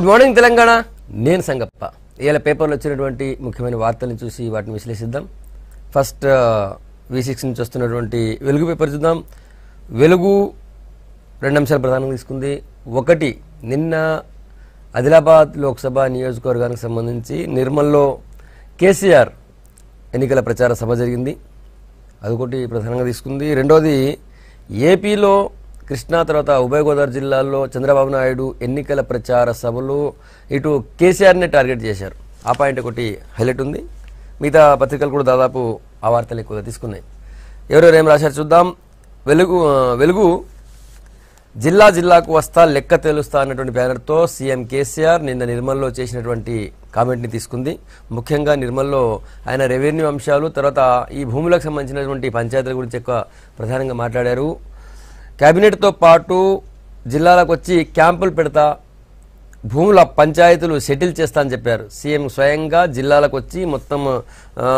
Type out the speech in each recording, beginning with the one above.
Good morning Telangana నేను సంగప్ప ఇవాళ పేపర్లో వచ్చినటువంటి ముఖ్యమైన వార్తలను చూసి వాటిని విశ్లేషిద్దాం ఫస్ట్ వి సిక్స్ నుంచి వస్తున్నటువంటి వెలుగు పేపర్ చూద్దాం వెలుగు రెండు అంశాలు ప్రధానంగా తీసుకుంది ఒకటి నిన్న ఆదిలాబాద్ లోక్సభ నియోజకవర్గానికి సంబంధించి నిర్మల్లో కేసీఆర్ ఎన్నికల ప్రచార సభ జరిగింది అదొకటి ప్రధానంగా తీసుకుంది రెండోది ఏపీలో కృష్ణా తర్వాత ఉభయ గోదావరి జిల్లాల్లో చంద్రబాబు నాయుడు ఎన్నికల ప్రచార సభలు ఇటు కేసీఆర్నే టార్గెట్ చేశారు ఆ పాయింట్ ఒకటి హైలైట్ ఉంది మిగతా పత్రికలు కూడా దాదాపు ఆ వార్తలు ఎక్కువగా తీసుకున్నాయి ఎవరెవరు ఏం రాశారు చూద్దాం వెలుగు ఆ, వెలుగు జిల్లా జిల్లాకు వస్తా లెక్క తేలుస్తా అన్నటువంటి బ్యానర్తో సీఎం కేసీఆర్ నిన్న నిర్మల్లో చేసినటువంటి కామెంట్ని తీసుకుంది ముఖ్యంగా నిర్మల్లో ఆయన రెవెన్యూ అంశాలు తర్వాత ఈ భూములకు సంబంధించినటువంటి పంచాయతీల గురించి ఎక్కువ ప్రధానంగా మాట్లాడారు కేబినెట్తో పాటు జిల్లాలకు వచ్చి క్యాంపులు పెడతా భూముల పంచాయతీలు సెటిల్ చేస్తా అని చెప్పారు సీఎం స్వయంగా జిల్లాలకు వచ్చి మొత్తం ఆ,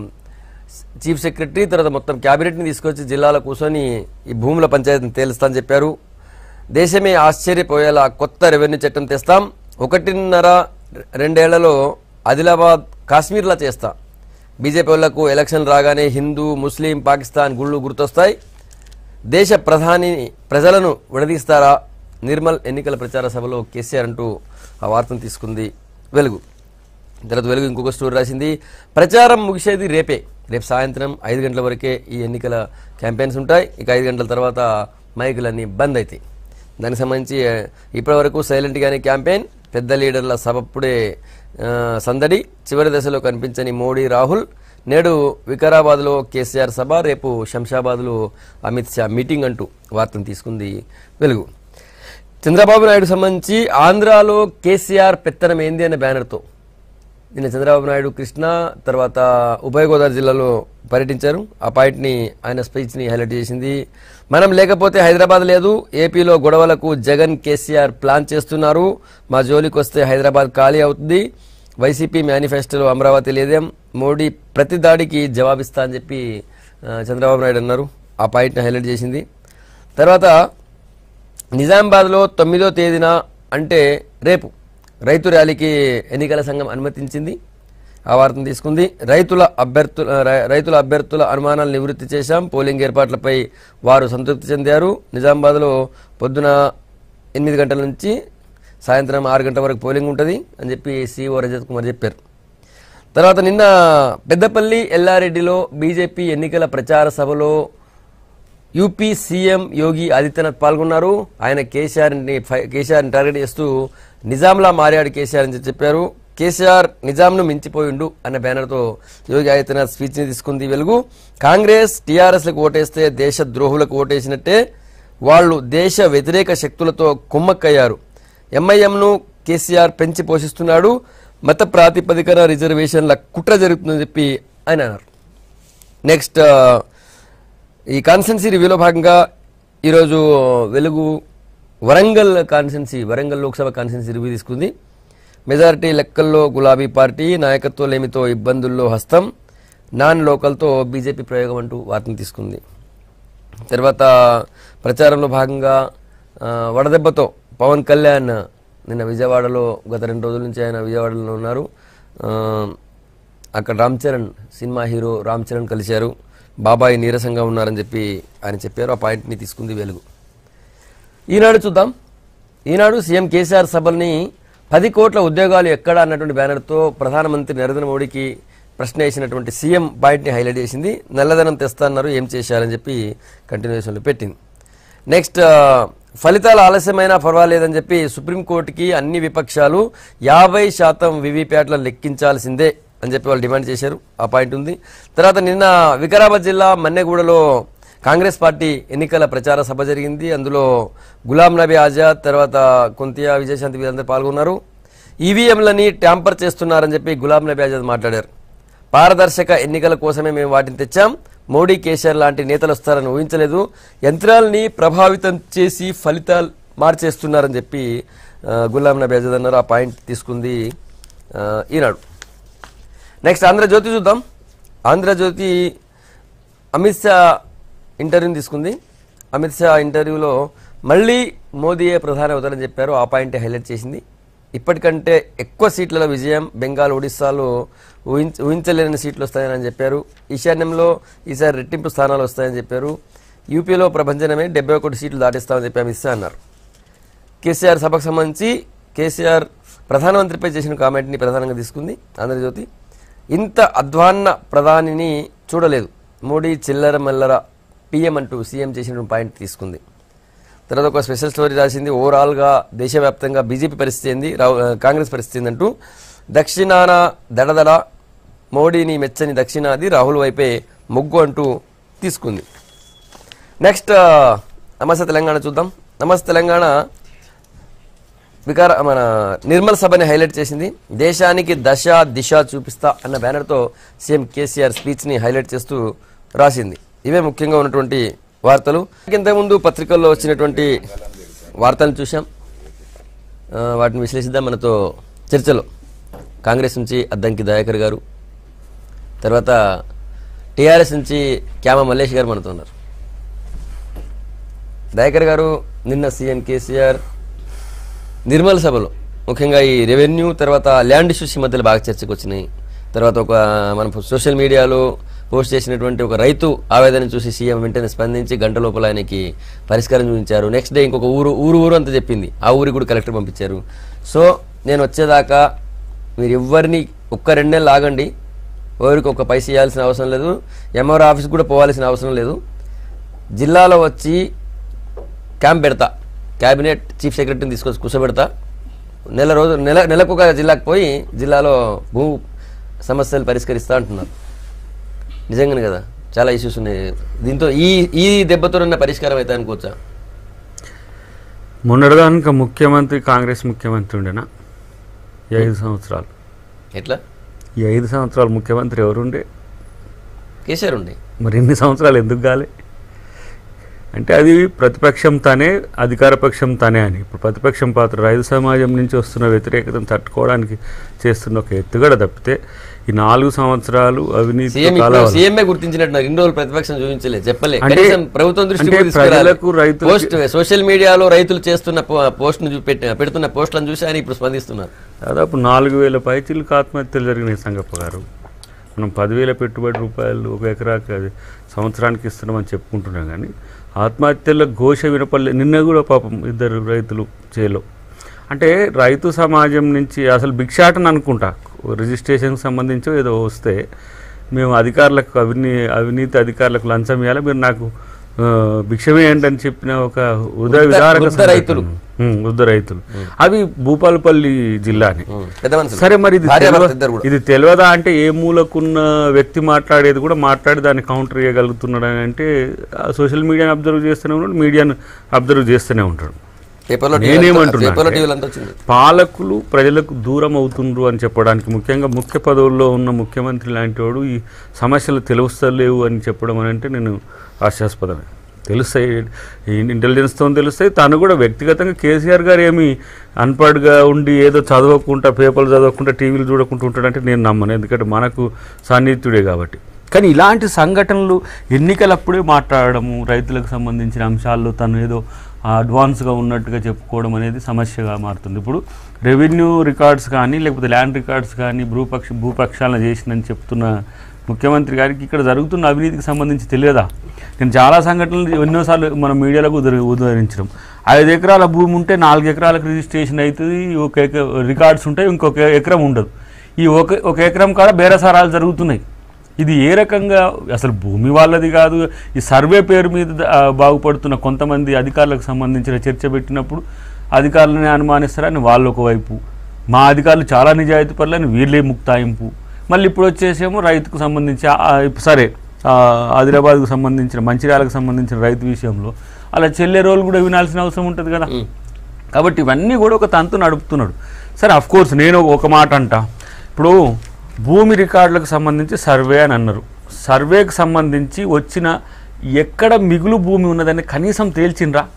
చీఫ్ సెక్రటరీ తర్వాత మొత్తం క్యాబినెట్ని తీసుకొచ్చి జిల్లాలో కూర్చొని ఈ భూముల పంచాయతీని తేలుస్తా అని చెప్పారు దేశమే ఆశ్చర్యపోయేలా కొత్త రెవెన్యూ చట్టం తెస్తాం ఒకటిన్నర రెండేళ్లలో ఆదిలాబాద్ కాశ్మీర్లా చేస్తా బీజేపీ వాళ్లకు ఎలక్షన్ రాగానే హిందూ ముస్లిం పాకిస్తాన్ గుళ్ళు గుర్తొస్తాయి దేశ ప్రధాని ప్రజలను విడదీస్తారా నిర్మల్ ఎన్నికల ప్రచార సభలో కేసీఆర్ అంటూ ఆ వార్తను తీసుకుంది వెలుగు తర్వాత వెలుగు ఇంకొక స్టోరీ రాసింది ప్రచారం ముగిసేది రేపే రేపు సాయంత్రం ఐదు గంటల వరకే ఈ ఎన్నికల క్యాంపెయిన్స్ ఉంటాయి ఇక ఐదు గంటల తర్వాత మైకులన్నీ బంద్ అవుతాయి దానికి సంబంధించి ఆ, ఇప్పటివరకు సైలెంట్గానే క్యాంపెయిన్ పెద్ద లీడర్ల సభప్పుడే ఆ, సందడి చివరి దశలో కనిపించని మోడీ రాహుల్ నేడు వికారాబాద్లో కేసీఆర్ సభ రేపు శంషాబాద్లో అమిత్ షా మీటింగ్ అంటూ వార్తను తీసుకుంది వెలుగు చంద్రబాబు నాయుడు సంబంధించి ఆంధ్రాలో కేసీఆర్ పెత్తనం ఏంది అనే బ్యానర్తో నిన్న చంద్రబాబు నాయుడు కృష్ణ తర్వాత ఉభయ గోదావరి జిల్లాలో పర్యటించారు ఆ పాయింట్ని ఆయన స్పీచ్ని హైలైట్ చేసింది మనం లేకపోతే హైదరాబాద్ లేదు ఏపీలో గొడవలకు జగన్ కేసీఆర్ ప్లాన్ చేస్తున్నారు మా జోలికి వస్తే హైదరాబాద్ ఖాళీ అవుతుంది వైసీపీ మేనిఫెస్టోలో అమరావతి లేదేం మోడీ ప్రతి దాడికి జవాబిస్తా అని చెప్పి ఆ, చంద్రబాబు నాయుడు అన్నారు ఆ పాయింట్ని హైలైట్ చేసింది తర్వాత నిజామాబాద్లో తొమ్మిదో తేదీన అంటే రేపు రైతు ర్యాలీకి ఎన్నికల సంఘం అనుమతించింది ఆ వార్తను తీసుకుంది రైతుల అభ్యర్థుల రై- రైతుల అభ్యర్థుల అనుమానాలు నివృత్తి చేశాం పోలింగ్ ఏర్పాట్లపై వారు సంతృప్తి చెందారు నిజామాబాద్లో పొద్దున ఎనిమిది గంటల నుంచి సాయంత్రం ఆరు గంటల వరకు పోలింగ్ ఉంటుంది అని చెప్పి సిఓ రజత్ కుమార్ చెప్పారు తర్వాత నిన్న పెద్దపల్లి ఎల్లారెడ్డిలో బీజేపీ ఎన్నికల ప్రచార సభలో యూపీ సీఎం యోగి ఆదిత్యనాథ్ పాల్గొన్నారు ఆయన కేసీఆర్ని ఫై- కేసీఆర్ని టార్గెట్ చేస్తూ నిజాంలా మారాడు కేసీఆర్ అని చెప్పారు కేసీఆర్ నిజాంను మించిపోయిండు అన్న బ్యానర్తో యోగి ఆదిత్యనాథ్ స్పీచ్ని తీసుకుంది వెలుగు కాంగ్రెస్ టీఆర్ఎస్లకు ఓటేస్తే దేశ ద్రోహులకు ఓటేసినట్టే వాళ్ళు దేశ వ్యతిరేక శక్తులతో కుమ్మక్కయ్యారు ఎంఐఎంను కేసీఆర్ పెంచి పోషిస్తున్నాడు మత ప్రాతిపదికన రిజర్వేషన్ల కుట్ర జరుగుతుందని చెప్పి ఆయన అన్నారు నెక్స్ట్ ఆ, ఈ కాన్సెన్సీ రివ్యూలో భాగంగా ఈరోజు Velugu Warangal constituency Warangal Lok Sabha constituency review తీసుకుంది మెజారిటీ లెక్కల్లో గులాబీ పార్టీ నాయకత్వ లేమితో ఇబ్బందుల్లో హస్తం నాన్ లోకల్తో బీజేపీ ప్రయోగం అంటూ వార్తను తీసుకుంది తర్వాత ప్రచారంలో భాగంగా ఆ, వడదెబ్బతో పవన్ కళ్యాణ్ నిన్న విజయవాడలో గత రెండు రోజుల నుంచి ఆయన విజయవాడలో ఉన్నారు ఆ, అక్కడ రామ్ చరణ్ సినిమా హీరో రామ్ చరణ్ కలిశారు బాబాయ్ నీరసంగా ఉన్నారని చెప్పి ఆయన చెప్పారు ఆ పాయింట్ని తీసుకుంది వెలుగు ఈనాడు చూద్దాం ఈనాడు సీఎం కేసీఆర్ సభల్ని పది కోట్ల ఉద్యోగాలు ఎక్కడ అన్నటువంటి బ్యానర్తో ప్రధానమంత్రి నరేంద్ర మోడీకి ప్రశ్న వేసినటువంటి సీఎం పాయింట్ని హైలైట్ చేసింది నల్లధనం తెస్తాన్నారు ఏం చేశారని చెప్పి కంటిన్యూషన్లో పెట్టింది నెక్స్ట్ ఆ, ఫలితాలు ఆలస్యమైనా పర్వాలేదని చెప్పి సుప్రీంకోర్టుకి అన్ని విపక్షాలు యాభై శాతం వివిప్యాట్లను లెక్కించాల్సిందే అని చెప్పి వాళ్ళు డిమాండ్ చేశారు ఆ పాయింట్ ఉంది తర్వాత నిన్న వికారాబాద్ జిల్లా మన్నెగూడలో కాంగ్రెస్ పార్టీ ఎన్నికల ప్రచార సభ జరిగింది అందులో గులాం నబీ ఆజాద్ తర్వాత కుంతియా విజయశాంతి వీరందరూ పాల్గొన్నారు ఈవీఎంలని ట్యాంపర్ చేస్తున్నారని చెప్పి గులాం నబీ ఆజాద్ మాట్లాడారు పారదర్శక ఎన్నికల కోసమే మేము వాటిని తెచ్చాం మోడీ కేసీఆర్ లాంటి నేతలు వస్తారని ఊహించలేదు యంత్రాల్ని ప్రభావితం చేసి ఫలితాలు మార్చేస్తున్నారని చెప్పి ఆ, గులాం నబీ ఆజాద్ అన్నారు ఆ పాయింట్ తీసుకుంది ఆ, ఈనాడు నెక్స్ట్ ఆంధ్రజ్యోతి చూద్దాం ఆంధ్రజ్యోతి అమిత్ షా ఇంటర్వ్యూని తీసుకుంది అమిత్ షా ఇంటర్వ్యూలో మళ్ళీ మోదీయే ప్రధాని అవుతారని చెప్పారు ఆ పాయింట్ హైలైట్ చేసింది ఇప్పటికంటే ఎక్కువ సీట్ల విజయం బెంగాల్ ఒడిస్సాలో ఊహించ ఊహించలేని సీట్లు వస్తాయని చెప్పారు ఈశాన్యంలో ఈసారి రెట్టింపు స్థానాలు వస్తాయని చెప్పారు యూపీలో ప్రపంచమే డెబ్బై ఒకటి సీట్లు దాటిస్తామని చెప్పి అమిత్ షా అన్నారు కేసీఆర్ సభకు సంబంధించి కేసీఆర్ ప్రధానమంత్రిపై చేసిన కామెంట్ని ప్రధానంగా తీసుకుంది ఆంధ్రజ్యోతి ఇంత అధ్వాన్న ప్రధానిని చూడలేదు మోడీ చిల్లర మల్లర పీఎం అంటూ సీఎం చేసిన పాయింట్ తీసుకుంది తర్వాత ఒక స్పెషల్ స్టోరీ రాసింది ఓవరాల్గా దేశవ్యాప్తంగా బీజేపీ పరిస్థితి ఏంది రావు- కాంగ్రెస్ పరిస్థితి ఏందంటూ దక్షిణాన దడదడ మోడీని మెచ్చని దక్షిణాది రాహుల్ వైపే మొగ్గు అంటూ తీసుకుంది నెక్స్ట్ నమస్తే తెలంగాణ చూద్దాం నమస్తే తెలంగాణ వికార మన నిర్మల్ సభని హైలైట్ చేసింది దేశానికి దశ దిశ చూపిస్తా అన్న బ్యానర్తో సీఎం కేసీఆర్ స్పీచ్ని హైలైట్ చేస్తూ రాసింది ఇవే ముఖ్యంగా ఉన్నటువంటి వార్తలు ఇంతకుముందు పత్రికల్లో వచ్చినటువంటి వార్తలను చూసాం ఆ, వాటిని విశ్లేషిద్దాం మనతో చర్చలో కాంగ్రెస్ నుంచి అద్దంకి దయాకర్ గారు తర్వాత టీఆర్ఎస్ నుంచి క్యామ మల్లేష్ గారు మనతో ఉన్నారు దయాకర్ గారు నిన్న సీఎం కేసీఆర్ నిర్మల్ సభలో ముఖ్యంగా ఈ రెవెన్యూ తర్వాత ల్యాండ్ ఇష్యూస్ ఈ మధ్యలో బాగా చర్చకు వచ్చినాయి తర్వాత ఒక మనం సోషల్ మీడియాలో పోస్ట్ చేసినటువంటి ఒక రైతు ఆవేదన చూసి సీఎం వెంటనే స్పందించి గంట లోపల ఆయనకి పరిష్కారం చూపించారు నెక్స్ట్ డే ఇంకొక ఊరు ఊరు ఊరు అంతా చెప్పింది ఆ ఊరికి కూడా కలెక్టర్ పంపించారు సో నేను వచ్చేదాకా మీరు ఎవరిని ఒక్క రెండు నెలలు ఆగండి ఎవరికి ఒక పైస ఇవ్వాల్సిన అవసరం లేదు ఎంఆర్ ఆఫీస్ కూడా పోవాల్సిన అవసరం లేదు జిల్లాలో వచ్చి క్యాంప్ పెడతా క్యాబినెట్ చీఫ్ సెక్రటరీని తీసుకొచ్చి కూర్చోబెడతా నెల రోజు నెల నెలకు ఒక జిల్లాకు పోయి జిల్లాలో భూ సమస్యలు పరిష్కరిస్తా అంటున్నారు నిజంగానే కదా చాలా ఇష్యూస్ ఉన్నాయి దీంతో ఈ ఈ దెబ్బతోనన్న పరిష్కారం అయితే అనుకోవచ్చా మొన్నటిదానిక ముఖ్యమంత్రి కాంగ్రెస్ ముఖ్యమంత్రి ఉండేనా ఈ ఐదు సంవత్సరాలు ఎట్లా ఈ ఐదు సంవత్సరాలు ముఖ్యమంత్రి ఎవరుండే కేసీఆర్ ఉండే మరి ఇన్ని సంవత్సరాలు ఎందుకు కాలే అంటే అది ప్రతిపక్షం తానే అధికార పక్షం తానే అని ఇప్పుడు ప్రతిపక్షం పాత్ర రైతు సమాజం నుంచి వస్తున్న వ్యతిరేకతను తట్టుకోవడానికి చేస్తున్న ఒక ఎత్తుగడ తప్పితే ఈ నాలుగు సంవత్సరాలు అవినీతి సీఎం కాలాలు సీఎంఏ గుర్తించినట్టున్నారు ఇన్ని రోజులు ప్రతిపక్షం చూపించలే చెప్పలే అంటే- కనీసం ప్రభుత్వం దృష్టి అంటే కూడా తీసుకురాలి. ప్రజలకు, రైతులకి- పోస్ట్ సోషల్ మీడియాలో రైతులు చేస్తున్న పోస్ట్ పెడుతున్న పోస్టులను చూసి ఆయన ఇప్పుడు స్పందిస్తున్నారు దాదాపు నాలుగు వేల పైచీలకు ఆత్మహత్యలు జరిగినాయి సంగప్ప గారు మనం పదివేల పెట్టుబడి రూపాయలు ఒక ఎకరాకి అది సంవత్సరానికి ఇస్తున్నామని చెప్పుకుంటున్నాం కానీ ఆత్మహత్యల ఘోష వినపడలే నిన్న కూడా పాపం ఇద్దరు రైతులు చేలో అంటే రైతు సమాజం నుంచి అసలు భిక్షాటన అనుకుంటా రిజిస్ట్రేషన్కి సంబంధించి ఏదో వస్తే మేము అధికారులకు అవినీ అవినీతి అధికారులకు లంచం ఇవ్వాలి మీరు నాకు ఆ, భిక్షమేయండి అని చెప్పిన ఒక హృదయ వృద్ధ- విదారక వృద్ధ సంఘటన. రైతులు. ఉమ్, వృద్ధ రైతులు అవి భూపాలపల్లి జిల్లాని ఉం. పెద్ద మనుషులు సరే మరి ఇది భార్యాభర్త తెలవ- ఇద్దరు కూడా ఇది తెలియదా అంటే ఏ మూలకున్న వ్యక్తి మాట్లాడేది కూడా మాట్లాడి దాన్ని కౌంటర్ చేయగలుగుతున్నాడు అని అంటే సోషల్ మీడియాని అబ్జర్వ్ చేస్తూనే ఉంటాడు మీడియాను అబ్జర్వ్ చేస్తూనే ఉంటాడు పేపర్లో నేనేమంటున్నా పేపర్లో అంటే- టీవీలు అంతా వచ్చింది పాలకులు ప్రజలకు దూరం అవుతుండ్రు అని చెప్పడానికి ముఖ్యంగా ముఖ్య పదవుల్లో ఉన్న ముఖ్యమంత్రి లాంటి వాడు ఈ సమస్యలు తెలుస్తలేవు అని చెప్పడం అని అంటే నేను హాస్యాస్పదమే తెలుస్తాయి ఇంటెలిజెన్స్తో తెలుస్తాయి తను కూడా వ్యక్తిగతంగా కేసీఆర్ గారు ఏమి అన్పడ్గా ఉండి ఏదో చదవకుండా పేపర్లు చదవకుండా టీవీలు చూడకుండా ఉంటాడంటే నేను నమ్మను ఎందుకంటే మనకు సాన్నిహిత్యుడే కాబట్టి కానీ ఇలాంటి సంఘటనలు ఎన్నికలప్పుడే మాట్లాడడము రైతులకు సంబంధించిన అంశాల్లో తను ఏదో అడ్వాన్స్గా ఉన్నట్టుగా చెప్పుకోవడం అనేది సమస్యగా మారుతుంది ఇప్పుడు రెవెన్యూ రికార్డ్స్ కానీ లేకపోతే ల్యాండ్ రికార్డ్స్ కానీ భూపక్ష భూపక్షాలను చేసిందని చెప్తున్న ముఖ్యమంత్రి గారికి ఇక్కడ జరుగుతున్న అవినీతికి సంబంధించి తెలియదా నేను చాలా సంఘటనలు ఎన్నోసార్లు మన మీడియాలకు ఉదరి ఉదహరించడం ఐదు ఎకరాల భూమి ఉంటే నాలుగు ఎకరాలకు రిజిస్ట్రేషన్ అవుతుంది ఒక ఎక రికార్డ్స్ ఉంటాయి ఇంకొక ఎకరం ఉండదు ఈ ఒక ఒక ఎకరం కాడ బేరసారాలు జరుగుతున్నాయి ఇది ఏ రకంగా అసలు భూమి వాళ్ళది కాదు ఈ సర్వే పేరు మీద ఆ, బాగుపడుతున్న కొంతమంది అధికారులకు సంబంధించిన చర్చ పెట్టినప్పుడు అధికారులని అనుమానిస్తారని వాళ్ళు ఒకవైపు మా అధికారులు చాలా నిజాయితీ పరులని వీళ్ళే ముక్తాయింపు మళ్ళీ ఇప్పుడు వచ్చేసేమో రైతుకు సంబంధించి ఆ, ఆ, ఇప్పుడు సరే ఆ, ఆదిలాబాద్కు సంబంధించిన మంచిర్యాలకు సంబంధించిన రైతు విషయంలో అలా చెల్లె రోలు కూడా వినాల్సిన అవసరం ఉంటుంది కదా కాబట్టి ఇవన్నీ కూడా ఒక తంతు నడుపుతున్నాడు సరే అఫ్ కోర్స్ నేను ఒక మాట అంట ఇప్పుడు భూమి రికార్డులకు సంబంధించి సర్వే అని అన్నారు సర్వేకి సంబంధించి వచ్చిన ఎక్కడ మిగులు భూమి ఉన్నదని కనీసం తేల్చిండ్రా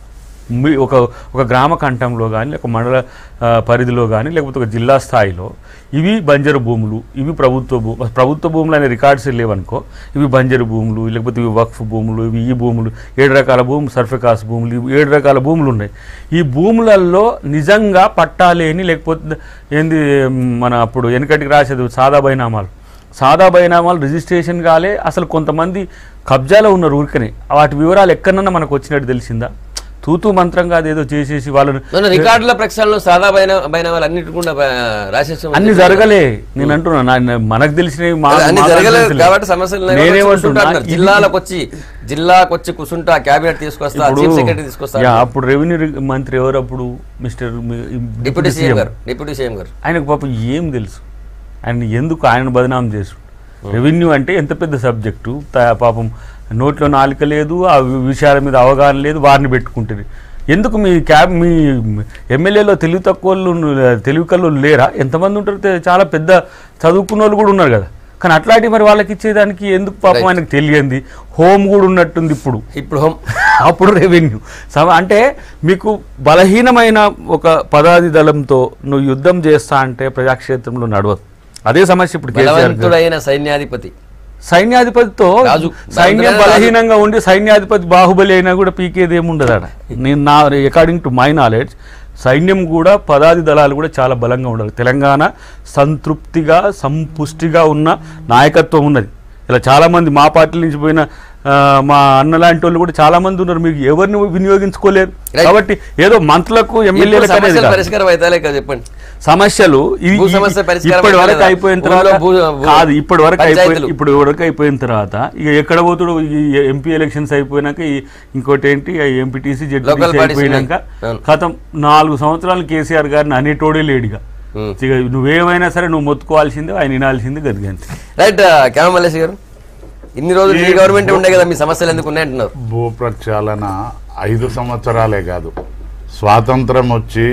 మీ- ఒక ఒక గ్రామ కంఠంలో కానీ లేక మండల ఆ, పరిధిలో కానీ లేకపోతే ఒక జిల్లా స్థాయిలో ఇవి బంజరు భూములు ఇవి ప్రభుత్వ భూ ప్రభుత్వ భూములు అనే రికార్డ్స్ లేవనుకో ఇవి బంజరు భూములు లేకపోతే ఇవి వక్ఫ్ భూములు ఇవి ఈ భూములు ఏడు రకాల భూములు సర్ఫికాస్ భూములు ఇవి ఏడు రకాల భూములు ఉన్నాయి ఈ భూములలో నిజంగా పట్టాలేని లేకపోతే ఏంది మన అప్పుడు వెనకటికి రాసేది సాదా బైనామాలు సాదా బైనామాలు రిజిస్ట్రేషన్ కాలే అసలు కొంతమంది కబ్జాలో ఉన్నారు ఊరికనే వాటి వివరాలు ఎక్కడన్నా మనకు వచ్చినట్టు తెలిసిందా తూతూ మంత్రంగా అదేదో చేసేసి వాళ్ళని మన రికార్డుల ప్రక్షాళన సాదా బైన బైనామాలు అన్నిటి కూడా రాసేసాం అన్ని జరగలే నేను అంటున్నా నా- నా- మనకు తెలిసినవి మా- అన్ని మాకు జరగలేదు తెలిసినవి. కాబట్టి సమస్యలు ఉన్నాయి. నేనేమంటున్నా, కూర్చుంటా అంటున్నారు. ఇది- జిల్లాలకు వచ్చి జిల్లాకు వచ్చి కూర్చుంటా క్యాబినెట్ తీసుకొస్తా ఇప్పుడు చీఫ్ సెక్రటరీ తీసుకొస్తా యా, అప్పుడు రెవెన్యూ రి- మంత్రి ఎవరు అప్పుడు మిస్టర్ మీ- డిప్యూటీ సీఎం సీఎం. గారు డిప్యూటీ సీఎం గారు ఆయనకు పాపం ఏం తెలుసు ఆయన ఎందుకు ఆయన బదనాం చేసు రెవెన్యూ అంటే ఎంత పెద్ద సబ్జెక్టు త- పాపం నోట్లో నాలుక లేదు ఆ వి- విషయాల మీద అవగాహన లేదు వారిని పెట్టుకుంటుంది ఎందుకు మీ క్యాబ్ మీ ఎమ్మెల్యేలో తెలివి తక్కువ వాళ్ళు, తెలివి కళ్ళు లేరా ఎంతమంది ఉంటారు తె- చాలా పెద్ద చదువుకున్న వాళ్ళు కూడా ఉన్నారు కదా కానీ అట్లాంటి మరి వాళ్ళకి ఇచ్చేదానికి ఎందుకు పాపం ఆయనకు తెలియంది హోమ్ కూడా ఉన్నట్టుంది ఇప్పుడు ఇప్పుడు హోం అప్పుడు రెవెన్యూ సమ అంటే మీకు బలహీనమైన ఒక పదాది దళంతో నువ్వు యుద్ధం చేస్తా అంటే ప్రజాక్షేత్రంలో నడవదు అదే సమస్య ఇప్పుడు కేసీఆర్ గారు. బలవంతుడైన సైన్యాధిపతి సైన్యాధిపతితో రాజు. సైన్యం రాజు. బలహీనంగా ఉండి సైన్యాధిపతి బాహుబలి అయినా కూడా పీకేది ఏముండదు ఆడ నేను నా అకార్డింగ్ టు మై నాలెడ్జ్ సైన్యం కూడా పదాది దళాలు కూడా చాలా బలంగా ఉండాలి తెలంగాణ సంతృప్తిగా సంపుష్టిగా ఉన్న నాయకత్వం ఉన్నది ఇలా చాలామంది మా పార్టీ నుంచి పోయిన ఆ, మా అన్న లాంటి వాళ్ళు కూడా చాలా మంది ఉన్నారు మీకు ఎవరిని వినియోగించుకోలేరు Right. కాబట్టి ఏదో మంత్రులకు ఇప్పుడు ఎమ్మెల్యేలకు అనేది సమస్యలు కాదు. పరిష్కారం అవుతాలే కదా చెప్పండి సమస్యలు ఇవి- భూ సమస్య పరిష్కారం ఇప్పటి వరకు అవ్వలేదా? అయిపోయిన ఊళ్ళో తర్వాత భూ- భూ- కాదు ఇప్పటి వరకు అయిపోయి పంచాయతీలు. ఇప్పుడు వరకు అయిపోయిన తర్వాత ఇక ఎక్కడ పోతుడు ఈ ఎంపీ ఎలక్షన్స్ అయిపోయినాక ఈ ఇంకోటి ఏంటి ఎంపీటీసీ Local జడ్పీటీసీ parties అయిపోయినాక ఉన్నాయి. అవును. గతం నాలుగు సంవత్సరాలు కేసీఆర్ గారిని అనేటోడే లేడిగా Hmm. ఇక నువ్వేమైనా సరే నువ్వు మొత్తుకోవాల్సిందే ఆయన వినాల్సిందే గదిగంతే రైట్ క్యామ మల్లేష్ గారు ఇన్ని రోజులు మీ గవర్నమెంట్ ఉండే కదా మీ సమస్యలు ఎందుకు ఉన్నాయి అంటున్నారు భూ ప్రక్షాళన ఐదు సంవత్సరాలే కాదు స్వాతంత్రం వచ్చి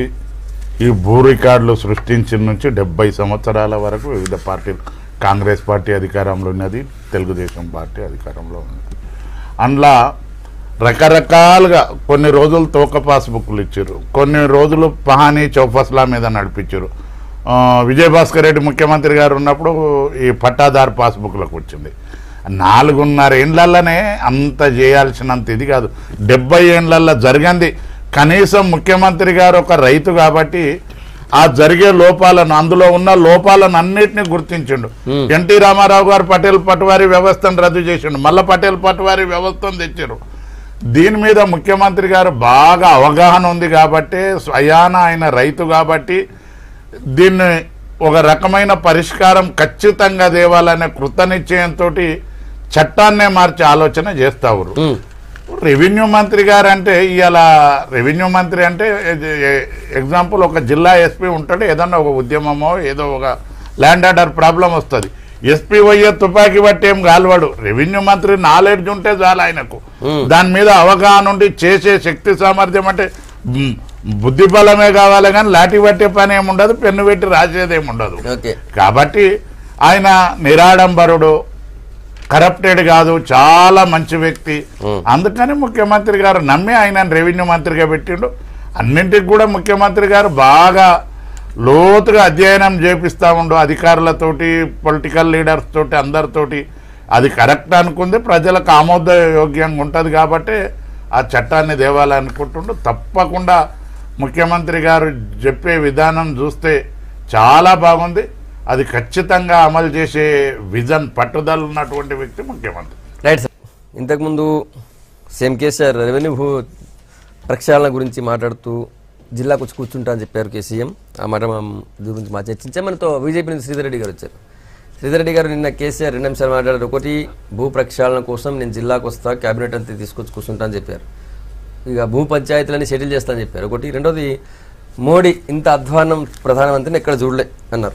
ఈ భూ రికార్డులు సృష్టించిన నుంచి డెబ్బై సంవత్సరాల వరకు వివిధ పార్టీలు కాంగ్రెస్ పార్టీ అధికారంలో ఉన్నది తెలుగుదేశం పార్టీ అధికారంలో ఉన్నది అందులో రకరకాలుగా కొన్ని రోజులు తోక పాస్బుక్లు ఇచ్చారు కొన్ని రోజులు పహానీ చౌఫస్లా మీద నడిపించారు ఆ, విజయభాస్కర్ రెడ్డి ముఖ్యమంత్రి గారు ఉన్నప్పుడు ఈ పట్టాదారు పాస్బుక్లకు వచ్చింది నాలుగున్నర ఏండ్లలోనే అంత చేయాల్సినంత ఇది కాదు డెబ్బై ఏండ్లల్లో జరిగింది కనీసం ముఖ్యమంత్రి గారు ఒక రైతు కాబట్టి ఆ జరిగే లోపాలను అందులో ఉన్న లోపాలను అన్నిటిని గుర్తించిండు ఎన్టీ రామారావు గారు పటేల్ పట్వారీ వ్యవస్థను రద్దు చేసిండు మళ్ళీ పటేల్ పట్వారీ వ్యవస్థను తెచ్చారు దీని మీద ముఖ్యమంత్రి గారు బాగా అవగాహన ఉంది కాబట్టి స్వయాన ఆయన రైతు కాబట్టి దీన్ని ఒక రకమైన పరిష్కారం ఖచ్చితంగా దేవాలనే కృతనిశ్చయంతో చట్టాన్నే మార్చే ఆలోచన చేస్తావురు ఉమ్. రెవెన్యూ మంత్రి గారు అంటే ఇవాళ రెవెన్యూ మంత్రి అంటే ఇది ఎగ్జాంపుల్ ఒక జిల్లా ఎస్పీ ఉంటాడు ఏదన్నా ఒక ఉద్యమమో ఏదో ఒక ల్యాండ్ ఆర్డర్ ప్రాబ్లం వస్తుంది ఎస్పీ పోయే తుపాకీ బట్టి ఏం కాల్వాడు రెవెన్యూ మంత్రి నాలెడ్జ్ ఉంటే చాలు ఆయనకు దాని మీద అవగాహన ఉండి చేసే శక్తి సామర్థ్యం అంటే మ్, బుద్ధి బలమే కావాలి కానీ లాఠీ పట్టే పని ఏమి ఉండదు పెన్ను పెట్టి రాసేది ఏమి ఉండదు ఓకే కాబట్టి ఆయన నిరాడంబరుడు కరప్టెడ్ కాదు చాలా మంచి వ్యక్తి అందుకని ముఖ్యమంత్రి గారు నమ్మి ఆయన రెవెన్యూ మంత్రిగా పెట్టిండు అన్నింటికి కూడా ముఖ్యమంత్రి గారు బాగా లోతుగా అధ్యయనం చేపిస్తూ ఉండు అధికారులతోటి పొలిటికల్ లీడర్స్ తోటి అందరితోటి అది కరెక్ట్ అనుకుంది ప్రజలకు ఆమోదయోగ్యంగా ఉంటుంది కాబట్టి ఆ చట్టాన్ని దేవాలనుకుంటుండు తప్పకుండా ముఖ్యమంత్రి గారు చెప్పే విధానం చూస్తే చాలా బాగుంది అది ఖచ్చితంగా అమలు చేసే విజన్ పట్టుదల ఉన్నటువంటి వ్యక్తి ముఖ్యమంత్రి రైట్ సార్ ఇంతకుముందు సేమ్ కేసీఆర్ రెవెన్యూ భూ ప్రక్షాళన గురించి మాట్లాడుతూ జిల్లాకు వచ్చి కూర్చుంటా అని చెప్పారు కేసీఎం ఆ మాట మనం దీని గురించి మా చర్చించాం మనతో బీజేపీ నుంచి శ్రీధర్ రెడ్డి గారు వచ్చారు శ్రీధర్ రెడ్డి గారు నిన్న కేసీఆర్ రెండు నిమిషాలు మాట్లాడారు ఒకటి భూ ప్రక్షాళన కోసం నేను జిల్లాకు వస్తా క్యాబినెట్ అంతా తీసుకొచ్చి కూర్చుంటా అని చెప్పారు ఇక భూ పంచాయతీలని సెటిల్ చేస్తా అని చెప్పారు ఒకటి రెండోది మోడీ ఇంత అధ్వానం ప్రధానమంత్రిని ఎక్కడ చూడలే అన్నారు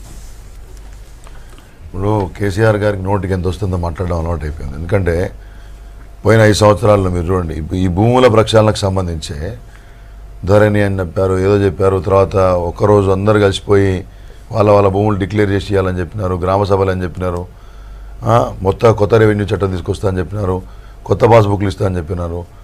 ఇప్పుడు కేసీఆర్ గారికి నోటికి ఎంత వస్తుందో మాట్లాడడం అలవాటు అయిపోయింది ఎందుకంటే పోయిన ఐదు సంవత్సరాల్లో మీరు చూడండి ఇప్పుడు ఈ భూముల ప్రక్షాళనకు సంబంధించి ధరణి అని చెప్పారు ఏదో చెప్పారు తర్వాత ఒక్కరోజు అందరు కలిసిపోయి వాళ్ళ వాళ్ళ భూములు డిక్లేర్ చేసి ఇవ్వాలని చెప్పినారు గ్రామ సభలు అని చెప్పినారు ఆ, మొత్తం కొత్త రెవెన్యూ చట్టం తీసుకొస్తా అని చెప్పినారు కొత్త పాస్బుక్లు ఇస్తా అని చెప్పినారు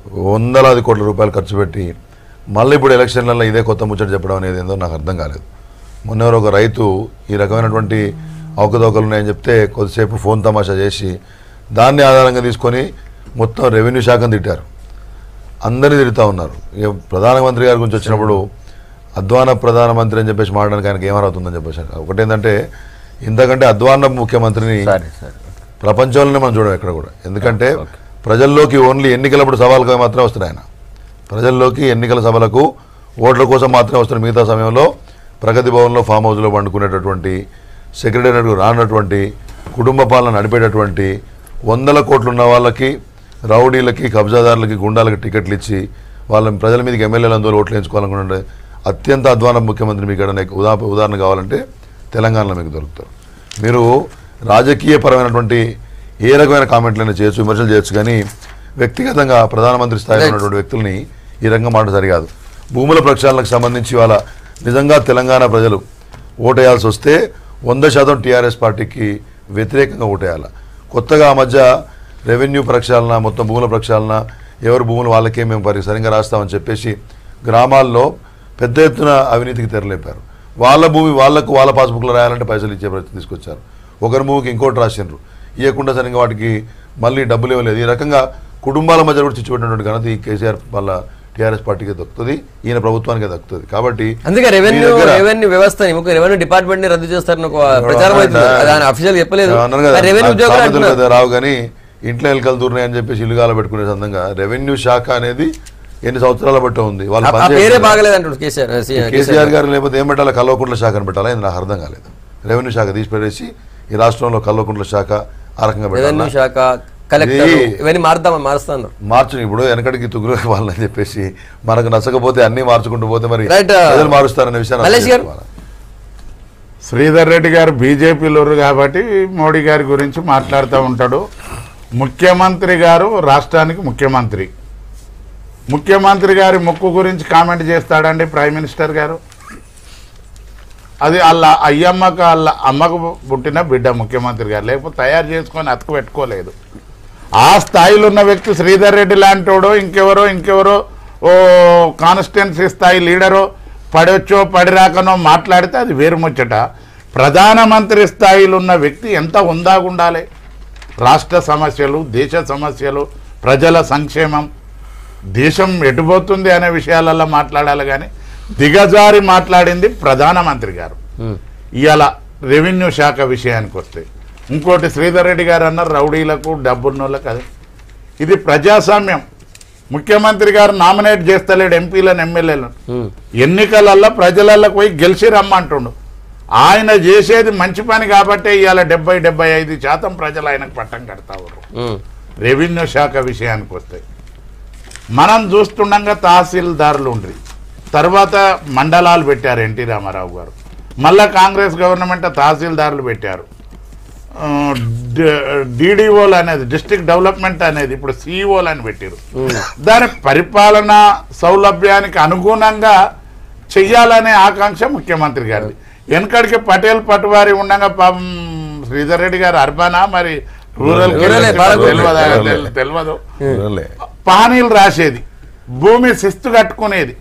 వందలాది కోట్ల రూపాయలు ఖర్చు పెట్టి మళ్ళీ ఇప్పుడు ఎలక్షన్లలో ఇదే కొత్త ముచ్చట చెప్పడం అనేది ఏందో నాకు అర్థం కాలేదు మొన్న ఎవరో ఒక రైతు ఈ రకమైనటువంటి అవకతవకలు ఉన్నాయని చెప్తే కొద్దిసేపు ఫోన్ తమాషా చేసి దాన్ని ఆధారంగా తీసుకొని మొత్తం రెవెన్యూ శాఖను తిట్టారు అందరినీ తిడుతూ ఉన్నారు ఇక ప్రధానమంత్రి గారి గురించి వచ్చినప్పుడు అధ్వాన ప్రధానమంత్రి అని చెప్పేసి మాట్లాడడానికి ఆయనకి ఏమవుతుందని చెప్పేసి ఒకటేంటంటే ఇంతకంటే అధ్వాన ముఖ్యమంత్రిని సరే సరే ప్రపంచంలోనే మనం చూడం ఎక్కడ కూడా ఎందుకంటే ప్రజల్లోకి ఓన్లీ ఎన్నికలప్పుడు సవాలుగా మాత్రమే వస్తున్నాయి ఆయన ప్రజల్లోకి ఎన్నికల సభలకు ఓట్ల కోసం మాత్రమే వస్తున్న మిగతా సమయంలో ప్రగతి భవన్లో ఫామ్ హౌస్లో పండుకునేటటువంటి సెక్రటేరియట్కు రానటువంటి కుటుంబ పాలన నడిపేటటువంటి వందల కోట్లు ఉన్న వాళ్ళకి రౌడీలకి కబ్జాదారులకి గుండాలకి టికెట్లు ఇచ్చి వాళ్ళని ప్రజల మీదకి ఎమ్మెల్యేలు అందులో ఓట్లు వేయించుకోవాలనుకుంటే అత్యంత అధ్వాన ముఖ్యమంత్రి మీకు ఎక్కడైనా ఉదా ఉదాహరణ కావాలంటే తెలంగాణలో మీకు దొరుకుతారు మీరు రాజకీయపరమైనటువంటి ఏ రకమైన కామెంట్లైనా చేయొచ్చు విమర్శలు చేయొచ్చు కానీ వ్యక్తిగతంగా ప్రధానమంత్రి స్థాయిలో Right. ఉన్నటువంటి వ్యక్తుల్ని ఈ రంగం మాట సరికాదు భూముల ప్రక్షాళనకు సంబంధించి వాళ్ళ నిజంగా తెలంగాణ ప్రజలు ఓటేయాల్సి వస్తే వంద శాతం టీఆర్ఎస్ పార్టీకి వ్యతిరేకంగా ఓటేయాలి కొత్తగా ఆ మధ్య రెవెన్యూ ప్రక్షాళన మొత్తం భూముల ప్రక్షాళన ఎవరు భూములు వాళ్ళకే మేము పరి సరిగ్గా రాస్తామని చెప్పేసి గ్రామాల్లో పెద్ద ఎత్తున అవినీతికి తెరలేపారు వాళ్ళ భూమి వాళ్ళకు వాళ్ళ పాస్బుక్లో రాయాలంటే పైసలు ఇచ్చే ప్రయత్నం తీసుకొచ్చారు ఒకరి భూమికి ఇంకోటి రాసిండ్రు ఇవ్వకుండా సరిగ్గా వాటికి మళ్ళీ డబ్బులు ఇవ్వలేదు ఈ రకంగా కుటుంబాల మధ్య కూడా చిచ్చుపెట్టినటువంటి ఘనత ఈ కేసీఆర్ వాళ్ళ టీఆర్ఎస్ పార్టీకి దక్కుతుంది ఈయన ప్రభుత్వానికి దక్కుతుంది కాబట్టి అందుకే మీ రెవెన్యూ దగ్గర- రెవెన్యూ వ్యవస్థని ఒక రెవెన్యూ డిపార్ట్మెంట్ ని రద్దు చేస్తారని ఒక ప్రచారం అవుతుంది అది ఆయన అఫీషియల్ చెప్పలేదు అన్నారు కదా, రెవెన్యూ నాకు ఉద్యోగులు సామెతలు అంటున్నారు పెద్ద రావు కానీ ఇంట్లో ఎలుకలు దూరినాయి అని చెప్పేసి ఇల్లుగాల పెట్టుకునే సందంగా రెవెన్యూ శాఖ అనేది ఎన్ని సంవత్సరాల బట్టి ఉంది వాళ్ళు ఆ- ఆ పనిచేయడం పేరే లేదు. బాగలేదు అంటాడు కేసీఆర్ కేసీఆర్ గారు లేకపోతే ఏం పెట్టాలి కల్వకుంట్ల శాఖను పెట్టాలా ఇది నాకు అర్థం కాలేదు రెవెన్యూ శాఖ తీసి పెట్టేసి ఈ రాష్ట్రంలో కల్వకుంట్ల శాఖ ఆ రకంగా రెవెన్యూ పెట్టాలా శాఖ కలెక్టర్ ఇది- ఇవన్నీ మారుద్దామని మారుస్తాను మార్చు ఇప్పుడు వెనకడికి తుగురు వాళ్ళని చెప్పేసి మనకు నచ్చకపోతే అన్ని మార్చుకుంటూ పోతే మరి Right, uh, ప్రజలు మారుస్తారనే విషయాన్ని అర్థం మల్లేష్ గారు. చేసుకోవాలి. శ్రీధర్ రెడ్డి గారు బీజేపీలోరు కాబట్టి మోడీ గారి గురించి మాట్లాడుతూ ఉంటాడు ముఖ్యమంత్రి గారు రాష్ట్రానికి ముఖ్యమంత్రి ముఖ్యమంత్రి గారి ముక్కు గురించి కామెంట్ చేస్తాడండి ప్రైమ్ మినిస్టర్ గారు అది వాళ్ళ అయ్యమ్మకు వాళ్ళ అమ్మకు పుట్టిన బిడ్డ ముఖ్యమంత్రి గారు లేకపోతే తయారు చేసుకొని అతుకు పెట్టుకోలేదు ఆ స్థాయిలో ఉన్న వ్యక్తి శ్రీధర్ రెడ్డి లాంటోడో ఇంకెవరో ఇంకెవరో ఓ కాన్స్టిట్యున్సీ స్థాయి లీడరో పడొచ్చో పడిరాకనో మాట్లాడితే అది వేరు ముచ్చట ప్రధానమంత్రి స్థాయిలో ఉన్న వ్యక్తి ఎంత ఉందాగుండాలి రాష్ట్ర సమస్యలు దేశ సమస్యలు ప్రజల సంక్షేమం దేశం ఎటుపోతుంది అనే విషయాలలో మాట్లాడాలి కానీ దిగజారి మాట్లాడింది ప్రధానమంత్రి గారు ఇవాళ రెవెన్యూ శాఖ విషయానికి వస్తే ఇంకోటి శ్రీధర్ రెడ్డి గారు అన్నారు రౌడీలకు డబ్బున్నోళ్ళకి అదే ఇది ప్రజాస్వామ్యం ముఖ్యమంత్రి గారు నామినేట్ చేస్తలేడు ఎంపీలను ఎమ్మెల్యేలను ఎన్నికలల్లో ప్రజలలోకి పోయి గెలిచి రమ్మంటుండు ఆయన చేసేది మంచి పని కాబట్టే ఇవాళ డెబ్బై డెబ్బై ఐదు శాతం ప్రజలు ఆయనకు పట్టం కడతా ఉన్నారు రెవెన్యూ శాఖ విషయానికి వస్తే మనం చూస్తుండగా తహసీల్దారులు ఉండ్రి తర్వాత మండలాలు పెట్టారు ఎన్టీ రామారావు గారు మళ్ళా కాంగ్రెస్ గవర్నమెంట్ తహసీల్దారులు పెట్టారు ఆ, డి- డిడిఓలు అనేది డిస్ట్రిక్ట్ డెవలప్మెంట్ అనేది ఇప్పుడు సిఇఓలు అని పెట్టారు దాని పరిపాలన సౌలభ్యానికి అనుగుణంగా చెయ్యాలనే ఆకాంక్ష ముఖ్యమంత్రి గారిది వెనకడికి పటేల్ పటువారి ఉండగా పాపం శ్రీధర్ రెడ్డి గారు అర్బనా మరి రూరల్ రూరలే, పాలకొల్లు. తెలియదు తెలియదు ఊరలే. పానీలు రాసేది భూమి శిస్తు కట్టుకునేది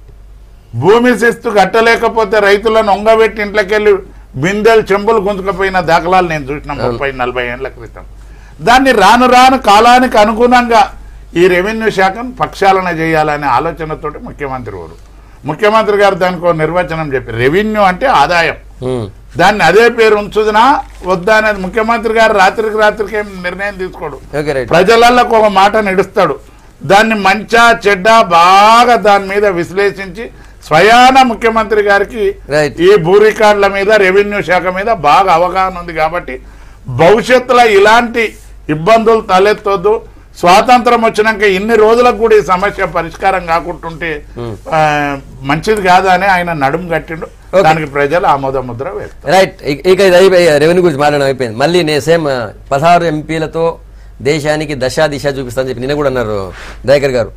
భూమి శిస్తు కట్టలేకపోతే రైతులను ఒంగబెట్టి ఇంట్లోకెళ్ళి బిందెలు చెంబులు గుంజుకపోయిన దాఖలాలు నేను చూసిన ముప్పై నలభై ఏళ్ల క్రితం దాన్ని రాను రాను కాలానికి అనుగుణంగా ఈ రెవెన్యూ శాఖను ప్రక్షాళన చేయాలనే ఆలోచనతోటి ముఖ్యమంత్రి వారు ముఖ్యమంత్రి గారు దానికి ఒక నిర్వచనం చెప్పి రెవెన్యూ అంటే ఆదాయం దాన్ని అదే పేరు ఉంచుదినా వద్దా అనేది ముఖ్యమంత్రి గారు రాత్రికి రాత్రికి ఏం నిర్ణయం తీసుకోడు ఓకే రైట్ ప్రజలకు ఒక మాట నిడుస్తాడు దాన్ని మంచా చెడ్డ బాగా దాని మీద విశ్లేషించి స్వయాన ముఖ్యమంత్రి గారికి Right. ఈ భూ రికార్డుల మీద రెవెన్యూ శాఖ మీద బాగా అవగాహన ఉంది కాబట్టి భవిష్యత్తులో ఇలాంటి ఇబ్బందులు తలెత్తొద్దు స్వాతంత్రం వచ్చినాక ఇన్ని రోజులకు కూడా ఈ సమస్య పరిష్కారం కాకుంటుంటే ఆ, మంచిది కాదా అని ఆయన నడుము కట్టిండు Okay. దానికి ప్రజలు ఆమోద ముద్ర వేస్తారు రైట్ ఇక ఇక ఇది అయిపోయి రెవెన్యూ గురించి మాట్లాడడం అయిపోయింది మళ్ళీ నేను సేమ్ పదహారు ఎంపీలతో దేశానికి దశ దిశ చూపిస్తానని చెప్పి నిన్న కూడా అన్నారు దయాకర్ గారు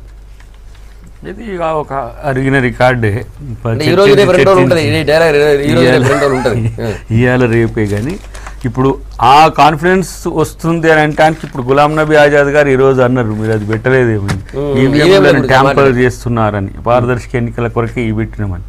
ఇది ఇక ఒక అరిగిన రికార్డే అంటే ఈ రోజు రేపు రెండు రోజులు ఉంటుంది ఈ డైలాగ్ ఈ రోజు రేపు రెండు రోజులు ఉంటుంది ఇవాళ రేపే కానీ ఇప్పుడు ఆ కాన్ఫిడెన్స్ వస్తుంది అని అంటానికి ఇప్పుడు గులాం నబీ ఆజాద్ గారు ఈ రోజు అన్నారు మీరు అది పెట్టలేదేమో ఈవీఎంల గురించి ట్యాంపర్ మాట్లాడారు. చేస్తున్నారని పారదర్శక ఎన్నికల కొరకే ఇవి పెట్టినామని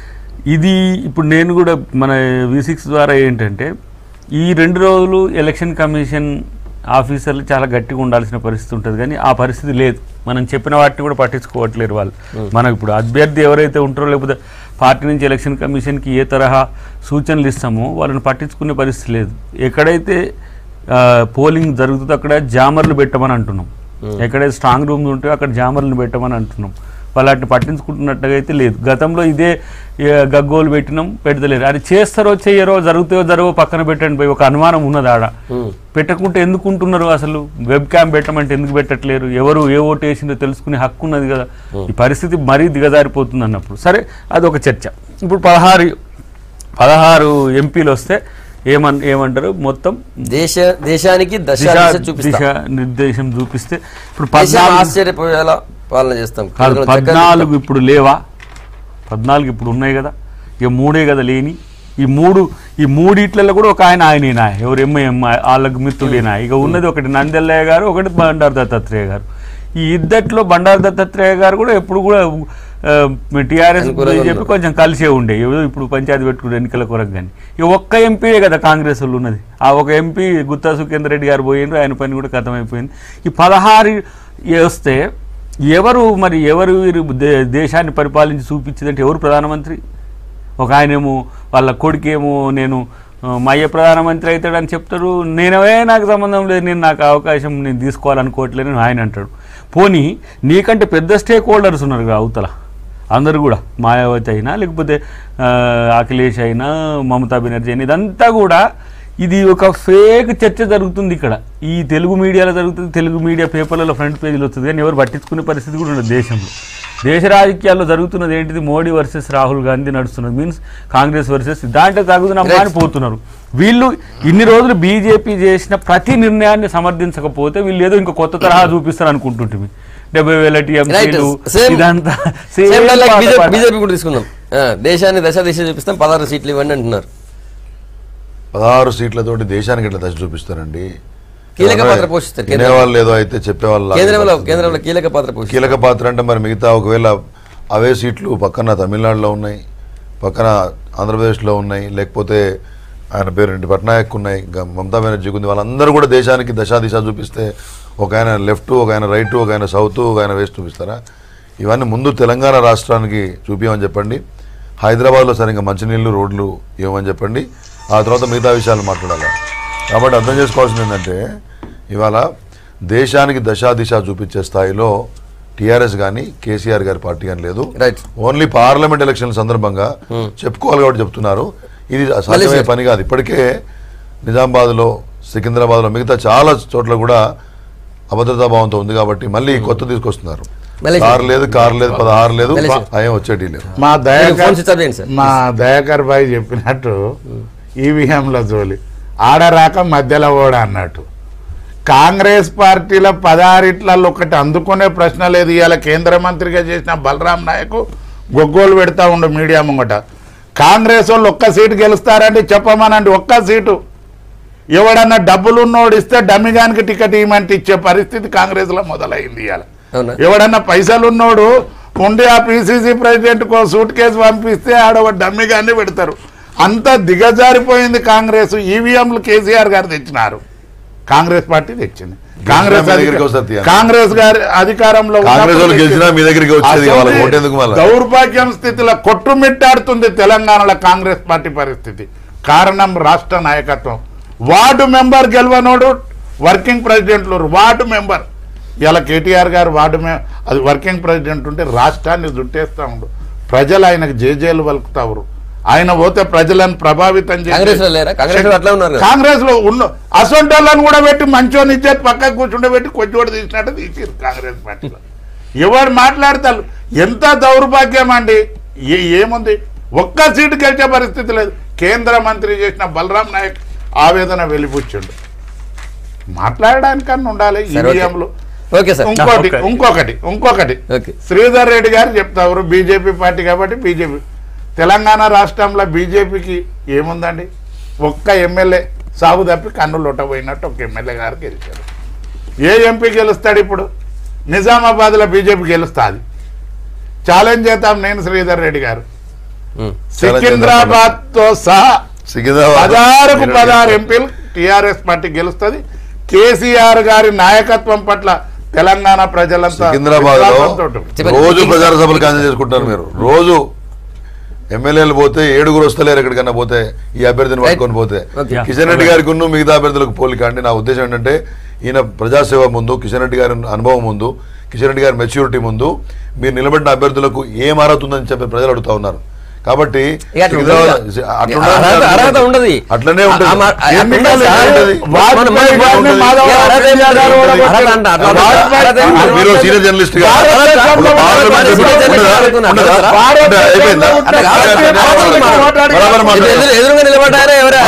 ఇది ఇప్పుడు నేను కూడా మన వి సిక్స్ ద్వారా ఏంటంటే ఈ రెండు రోజులు ఎలక్షన్ కమిషన్ ఆఫీసర్లు చాలా గట్టిగా ఉండాల్సిన పరిస్థితి ఉంటుంది కానీ ఆ పరిస్థితి లేదు మనం చెప్పిన వాటిని కూడా పట్టించుకోవట్లేరు వాళ్ళు మనకు ఇప్పుడు అభ్యర్థి ఎవరైతే ఉంటారో లేకపోతే పార్టీ నుంచి ఎలక్షన్ కమిషన్కి ఏ తరహా సూచనలు ఇస్తామో వాళ్ళని పట్టించుకునే పరిస్థితి లేదు ఎక్కడైతే ఆ, పోలింగ్ జరుగుతుందో అక్కడ జామర్లు పెట్టమని అంటున్నాం ఎక్కడైతే స్ట్రాంగ్ రూమ్స్ ఉంటే అక్కడ జామర్లను పెట్టమని అంటున్నాం వాళ్ళు వాటిని పట్టించుకుంటున్నట్టుగా అయితే లేదు గతంలో ఇదే ఏ, గగ్గోలు పెట్టినాం పెడతలేరు అది చేస్తారో చేయరో జరుగుతాయో జరగవో పక్కన పెట్టండి పోయి ఒక అనుమానం ఉన్నది ఆడ పెట్టకుంటే ఎందుకు ఉంటున్నారు అసలు వెబ్ క్యామ్ పెట్టమంటే ఎందుకు పెట్టట్లేరు ఎవరు ఏ ఓటు వేసిందో తెలుసుకునే హక్కు ఉన్నది కదా ఈ పరిస్థితి మరీ దిగజారిపోతుంది అన్నప్పుడు సరే అది ఒక చర్చ ఇప్పుడు పదహారు పదహారు ఎంపీలు వస్తే ఏమన్ ఏమంటారు మొత్తం దేశ దేశానికి దశ దిశ దిశ దిశ చూపిస్తాం నిర్దేశం చూపిస్తే ఇప్పుడు దేశం పద్నాలుగు ఆశ్చర్యపోయేలా పాలన చేస్తాం కాదు చక్కగా పద్నాలుగు ఇప్పుడు లేవా పద్నాలుగు ఇప్పుడు ఉన్నాయి కదా ఇక మూడే కదా లేని ఈ మూడు ఈ మూడిట్లలో కూడా ఒక ఆయన ఆయనేనా ఎవరు ఎంఐఎం వాళ్ళకి మిత్రుడేనా ఇక ఉన్నది ఒకటి నందెల్లయ్య గారు ఒకటి బండారు దత్తాత్రేయ గారు ఈ ఇద్దట్లో బండారు దత్తాత్రేయ గారు కూడా ఎప్పుడు కూడా టీఆర్ఎస్ అనుకూలంగా చెప్పి ఉన్నారు. కొంచెం కలిసే ఉండే ఏదో ఇప్పుడు పంచాయతీ పెట్టుకునే ఎన్నికల కొరకు కానీ ఇక ఒక్క ఎంపీయే కదా కాంగ్రెస్ వాళ్ళు ఉన్నది ఆ ఒక ఎంపీ గుత్తా సుఖేందర్ రెడ్డి గారు పోయిండ్రు ఆయన పని కూడా కథమైపోయింది ఈ పదహారు వస్తే ఎవరు మరి ఎవరు వీరు దే- దేశాన్ని పరిపాలించి చూపించిందంటే ఎవరు ప్రధానమంత్రి ఒక ఆయనేమో వాళ్ళ కొడుకేమో నేను ఆ, మా అయ్య ప్రధానమంత్రి అవుతాడని చెప్తాడు నేనవే నాకు సంబంధం లేదు నేను నాకు అవకాశం నేను తీసుకోవాలనుకోవట్లేదు అని ఆయన అంటాడు పోనీ నీకంటే పెద్ద స్టేక్ హోల్డర్స్ ఉన్నారు కదా అవతల అందరూ కూడా మాయావతి అయినా లేకపోతే ఆ, అఖిలేష్ అయినా మమతా బెనర్జీ అయినా ఇదంతా కూడా ఇది ఒక ఫేక్ చర్చ జరుగుతుంది ఇక్కడ ఈ తెలుగు మీడియాలో జరుగుతుంది తెలుగు మీడియా పేపర్లలో ఫ్రంట్ పేజీలో వస్తుంది కానీ ఎవరు పట్టించుకునే పరిస్థితి కూడా ఉండదు దేశంలో దేశ రాజకీయాల్లో జరుగుతున్నది ఏంటిది మోడీ వర్సెస్ రాహుల్ గాంధీ నడుస్తున్నది మీన్స్ కాంగ్రెస్ వర్సెస్ దాంట్లో తగుదనమ్మా అని పోతున్నారు వీళ్ళు ఇన్ని రోజులు బీజేపీ చేసిన ప్రతి నిర్ణయాన్ని సమర్థించకపోతే వీళ్ళు ఏదో ఇంకా కొత్త తరహా చూపిస్తారు అనుకుంటుంటే డెబ్బై వేల Right. టీఎంసీలు Same- ఇదంతా Same same like పాత బీజేపీ పాట. బీజేపీ కూడా తీసుకుందాం ఆ, దేశాన్ని దశ దిశ చూపిస్తాం పదహారు సీట్లు ఇవ్వండి అంటున్నారు పదహారు సీట్లతోటి దేశానికి ఎట్లా దశ చూపిస్తారండి కీలక పాత్ర పోషిస్తారు కేంద్రంలో. వినేవాళ్ళు ఏదో అయితే చెప్పేవాళ్ళు కేంద్రంలో కేంద్రంలో కీలక పాత్ర పోషిస్తారు కీలక పాత్ర అంటే మరి మిగతా ఒకవేళ అవే సీట్లు పక్కన తమిళనాడులో ఉన్నాయి పక్కన ఆంధ్రప్రదేశ్లో ఉన్నాయి లేకపోతే ఆయన పేరు ఏంటి పట్నాయక్ ఉన్నాయి ఇంకా మమతా బెనర్జీకి ఉంది వాళ్ళందరూ కూడా దేశానికి దశా దిశ చూపిస్తే ఒక ఆయన లెఫ్ట్ ఒక ఆయన రైట్ ఒక ఆయన సౌత్ ఒక ఆయన వెస్ట్ చూపిస్తారా ఇవన్నీ ముందు తెలంగాణ రాష్ట్రానికి చూపించమని చెప్పండి హైదరాబాద్లో సరిగ్గా మంచినీళ్ళు రోడ్లు ఇవ్వమని చెప్పండి ఆ తర్వాత మిగతా విషయాలు మాట్లాడాలి కాబట్టి అర్థం చేసుకోవాల్సింది ఏంటంటే ఇవాళ దేశానికి దశా దిశ చూపించే స్థాయిలో టీఆర్ఎస్ కానీ కేసీఆర్ గారి పార్టీ కానీ లేదు రైట్ ఓన్లీ పార్లమెంట్ ఎలక్షన్ సందర్భంగా చెప్పుకోవాలి కాబట్టి చెప్తున్నారు ఇది సాధ్యమయ్యే పని కాదు ఇప్పటికే నిజామాబాద్లో సికింద్రాబాద్లో మిగతా చాలా చోట్ల కూడా అభద్రతా భావంతో ఉంది కాబట్టి మళ్ళీ కొత్త తీసుకొస్తున్నారు మళ్ళీ కారు లేదు కారు లేదు పదహారు లేదు మళ్ళీ భయం వచ్చేటి లేదు మా ఫోన్ దయాకర్ స్విచ్ ఆఫ్ చేయండి సార్ మా దయాకర్ భాయ్ చెప్పినట్టు ఈవీఎంల జోలి ఆడరాక మధ్యలో ఓడ అన్నట్టు కాంగ్రెస్ పార్టీల పదహారిట్లలో ఒకటి అందుకునే ప్రశ్న లేదు ఇవాళ కేంద్ర మంత్రిగా చేసిన బలరాం నాయక్ గొగ్గోలు పెడతా ఉండు మీడియా ముంగట కాంగ్రెస్ వాళ్ళు ఒక్క సీటు గెలుస్తారండి చెప్పమనండి ఒక్క సీటు ఎవడన్నా డబ్బులు ఉన్నోడు ఇస్తే డమ్మిగానికి టికెట్ ఇవ్వమంటే ఇచ్చే పరిస్థితి కాంగ్రెస్లో మొదలైంది ఇవాళ అవునా ఎవడన్నా పైసలు ఉన్నోడు ఉండి ఆ పిసిసి ప్రెసిడెంట్ కో సూట్ కేసు పంపిస్తే ఆడ ఒక డమ్మి గాన్ని పెడతారు అంత దిగజారిపోయింది కాంగ్రెస్ ఈవీఎంలు కేసీఆర్ గారు తెచ్చినారు కాంగ్రెస్ పార్టీ తెచ్చింది కాంగ్రెస్ మీ దగ్గరికి అధిక- వస్తారు తీయండి. కాంగ్రెస్ గారి అధికారంలో కాంగ్రెస్ ఉన్నప్పుడు వాళ్ళు గెలిచినా మీ దగ్గరికి వచ్చేది అసెంబ్లీ వాళ్ళకి ఓటేందుకు మళ్ళా? దౌర్భాగ్యం స్థితిలో కొట్టుమిట్టాడుతుంది తెలంగాణలో కాంగ్రెస్ పార్టీ పరిస్థితి కారణం రాష్ట్ర నాయకత్వం వార్డు మెంబర్ గెలవనోడు వర్కింగ్ ప్రెసిడెంట్లు వార్డు మెంబర్ ఇలా కేటీఆర్ గారు వార్డు మే అది వర్కింగ్ ప్రెసిడెంట్ ఉంటే రాష్ట్రాన్ని చుట్టేస్తా ఉండు ప్రజలు ఆయనకు జేజేలు పలుకుతారు ఆయన పోతే ప్రజలను ప్రభావితం చేసే- కాంగ్రెస్ లో లేరా? కాంగ్రెస్ లో అట్లా ఉన్నారు కదా. కాంగ్రెస్ లో ఉన్న అసొంటోళ్ళని కూడా పెట్టి మంచోని ఇచ్చేది పక్కకు కూర్చుండే పెట్టి కొంచెం తీసినట్టు తీసిరు కాంగ్రెస్ పార్టీలో ఎవరు మాట్లాడతారు ఎంత దౌర్భాగ్యం అండి ఏ- ఏముంది ఒక్క సీటు గెలిచే పరిస్థితి లేదు కేంద్ర మంత్రి చేసిన బలరాం నాయక్ ఆవేదన వెలిపుచ్చిండు మాట్లాడడానికన్నా ఉండాలి సరే, ఓకే. ఈవీఎంలు ఓకే సార్ ఇంకోటి ఓకే. ఇంకొకటి ఇంకొకటి ఓకే శ్రీధర్ రెడ్డి గారు చెప్తారు బీజేపీ పార్టీ కాబట్టి బీజేపీ తెలంగాణ రాష్ట్రంలో బీజేపీకి ఏముందండి ఒక్క ఎమ్మెల్యే సాగు తప్పి కన్ను లొట్టపోయినట్టు ఒక ఎమ్మెల్యే గారు గెలిచారు ఏ ఎంపీ గెలుస్తాడు ఇప్పుడు నిజామాబాద్లో బీజేపీ గెలుస్తుంది ఛాలెంజ్ చేద్దాం నేను శ్రీధర్ రెడ్డి గారు ఉమ్. సికింద్రాబాద్ తో సహా సికింద్రాబాద్ పదహారుకు పదహారు ఎంపీలు టిఆర్ఎస్ పార్టీ గెలుస్తుంది కేసీఆర్ గారి నాయకత్వం పట్ల తెలంగాణ ప్రజలంతా సికింద్రాబాద్ లో విశ్వాసంతో ఉంటారు. చెప్పండి. రోజు ప్రచార సభలు క్యాన్సిల్ చేసుకుంటారు మీరు రోజు ఎమ్మెల్యేలు పోతే ఏడుగురు వస్తలేరు ఎక్కడికన్నా పోతే ఈ అభ్యర్థిని పట్టుకొని పోతే Okay. కిషన్ రెడ్డి గారికి ఉన్న మిగతా అభ్యర్థులకు పోలిక అండి నా ఉద్దేశం ఏంటంటే ఈయన ప్రజాసేవ ముందు కిషన్ రెడ్డి గారి అనుభవం ముందు కిషన్ రెడ్డి గారి మెచ్యూరిటీ ముందు మీరు నిలబడిన అభ్యర్థులకు ఏం అర్హత ఉందని చెప్పి ప్రజలు అడుగుతా ఉన్నారు కాబట్టి ఇక అట్లా సికింద్రాబాద్ ఉండదు. అట్లా అర్హత- ఉండదు. అర్హత ఉండదు. అట్లనే ఆ- ఉంటుంది ఆ మా- ఆ- ఎన్నికలు సార్, ఉంటుంది. వాజ్పేయి మన- గారిని ఉంటుంది. మాధవ ఏ అర్హత ఏం లేదు. గారు కూడా అర్హత అంట, అట్లా ఉండదు. వాజ్పేయి అర్హత ఏం లేదు. మీరు సీనియర్ జర్నలిస్ట్ గా భారతదేశంలో ఒక పార్లమెంట్ ఉన్నటువంటి సభ్యుడు జర్నలిస్ట్ ఉండదా? అనుకున్నా. ఉండదా? భారతదేశంలో అంటే అయిపోయిందా? ఉన్నటువంటి అట్లా కాదు. రాజకీయ అబద్ధం నాయకులు మాట్లాడు. మాట్లాడి- బరాబర్ ఎదురు- ఎదురుగా నిలబడ్డారా ఎవరు?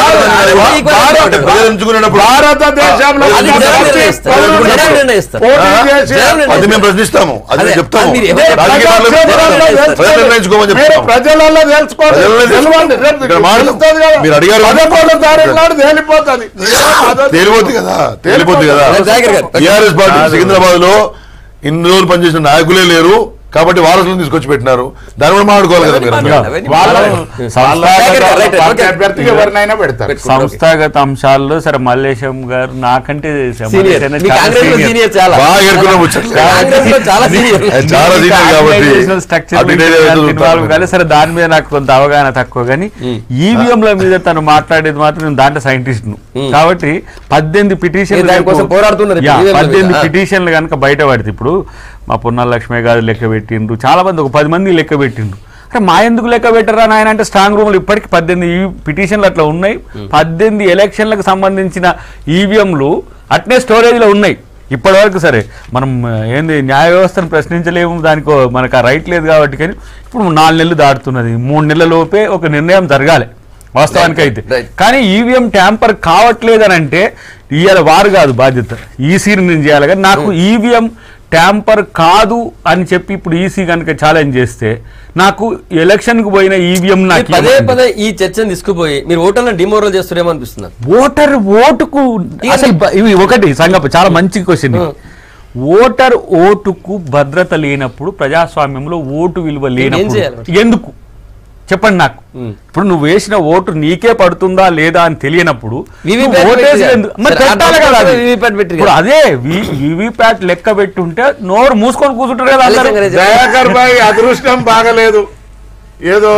అంటే ప్రజలు ఎంచుకునేటప్పుడు భారతదేశంలో అది జనం ఉన్నటువంటి నిర్ణయిస్తారు. పౌరులు జనం నిర్ణయిస్తారు. పోటీ ఆ, చేసి జనం నిర్ణయిస్తారు. అది మేము ప్రశ్నిస్తాము అది మేము అదే, చెప్తాము అది మీరు ఇదే రాజకీయ నాయకులు ప్రజాక్షేత్రంలో ప్రజలు తెలుసుకోండి. నిర్ణయించుకోమని మీరు చెప్తాము ప్రజలలో తెలుసుకోండి ప్రజలలో తెలవండి. రేపు ఇక్కడ మాట- తెలుస్తుంది కదా. మీరు అడిగారు. పదకొండో తారీఖు నాడు తేలిపోతుంది తేలిపోద్ది కదా తేలిపోద్ది కదా జాగర్ గారు. టీఆర్ఎస్ పార్టీ సికింద్రాబాద్ లో ఇన్ని రోజులు పనిచేసిన నాయకులే లేరు కాబట్టి వారసులను తీసుకొచ్చి పెట్టినారు దాని కూడా మాట్లాడుకోవాలి కదా మీరు అవన్నీ వాళ్ళ వాళ్ళ- వాళ్ళ రైట్, పార్టీ ఓకే. అభ్యర్థికి ఎవరినైనా పెడతారు సంస్థాగత అంశాల్లో సరే మల్లేశం గారు నాకంటే సీనియర్ మల్లేశం మీ చాలా కాంగ్రెస్ లో senior. సీనియర్ చాలా బాగా ఎరుకున్న ముచ్చట్లు. కాంగ్రెస్ లో చాలా సీనియర్ అది చాలా సీనియర్ కాబట్టి ఆర్గనైజేషనల్ స్ట్రక్చర్ అటు ఇటు ఏదో ఇన్వాల్వ్ చూస్తారు. కానీ సరే దాని మీద నాకు కొంత అవగాహన తక్కువ కానీ ఈవీఎంల మీద తను మాట్లాడేది మాత్రం నేను దాంట్లో సైంటిస్ట్ ను కాబట్టి పద్దెనిమిది పిటిషన్ మీరు దానికోసం పోరాడుతున్నారు ఇప్పుడు EVM ల మీద. పద్దెనిమిది ఆ. పిటిషన్లు కనుక బయట పడితే ఇప్పుడు మా పున్నాల లక్ష్మి గారు లెక్క పెట్టిండ్రు చాలా మంది ఒక పది మంది లెక్క పెట్టిండ్రు అంటే మా ఎందుకు లెక్క పెట్టరా నాయన అంటే స్ట్రాంగ్ రూమ్లు ఇప్పటికి పద్దెనిమిది ఈ పిటిషన్లు అట్లా ఉన్నాయి పద్దెనిమిది ఎలక్షన్లకు సంబంధించిన ఈవీఎంలు అట్నే స్టోరేజ్లో ఉన్నాయి ఇప్పటివరకు సరే మనం ఆ, ఏంది న్యాయ వ్యవస్థను ప్రశ్నించలేము దానికి ఓ- మనకు ఆ రైట్ లేదు కాబట్టి కానీ ఇప్పుడు నాలుగు నెలలు దాటుతున్నది మూడు నెలల లోపే ఒక నిర్ణయం జరగాలి వాస్తవానికి అయితే Right. కానీ ఈవీఎం ట్యాంపర్ కావట్లేదని అంటే ఇవాళ వారు కాదు బాధ్యత ఈసీని నేను చేయాలి కానీ నాకు ఈవీఎం ట్యాంపర్ కాదు అని చెప్పి ఇప్పుడు ఈసీ కనుక ఛాలెంజ్ చేస్తే నాకు ఎలక్షన్కి పోయిన ఈవీఎం మీరు నాకు పదే ఇవ్వండి. పదే ఈ చర్చను తీసుకుపోయి మీరు ఓటర్లను డిమోరల్ చేస్తారేమో అనిపిస్తున్నారు ఓటర్ ఓటుకు అసలు బ- ఇవి ఒకటి సంగప చాలా మంచి క్వశ్చన్ ఆ. ఓటర్ ఓటుకు భద్రత లేనప్పుడు ప్రజాస్వామ్యంలో ఓటు విలువ లేనప్పుడు చేయాలి? ఎందుకు చెప్పండి నాకు ఉమ్. ఇప్పుడు నువ్వు వేసిన ఓటు నీకే పడుతుందా లేదా అని తెలియనప్పుడు వివి నువ్వు ప్యాట్ ఓటేసి పెట్టిగా. ఎందుకు- మరి సరే, ఆ పెట్టాలి కదా డబ్బులు అది. వివి ప్యాట్ పెట్టిగా. ఇప్పుడు అదే వివిప్యాట్ లెక్క పెట్టుంటే నోరు మూసుకొని కూర్చుంటారు కదా అందరూ. అలసంగా రేజే- దయాకర్ భాయ్ అదృష్టం బాగలేదు ఏదో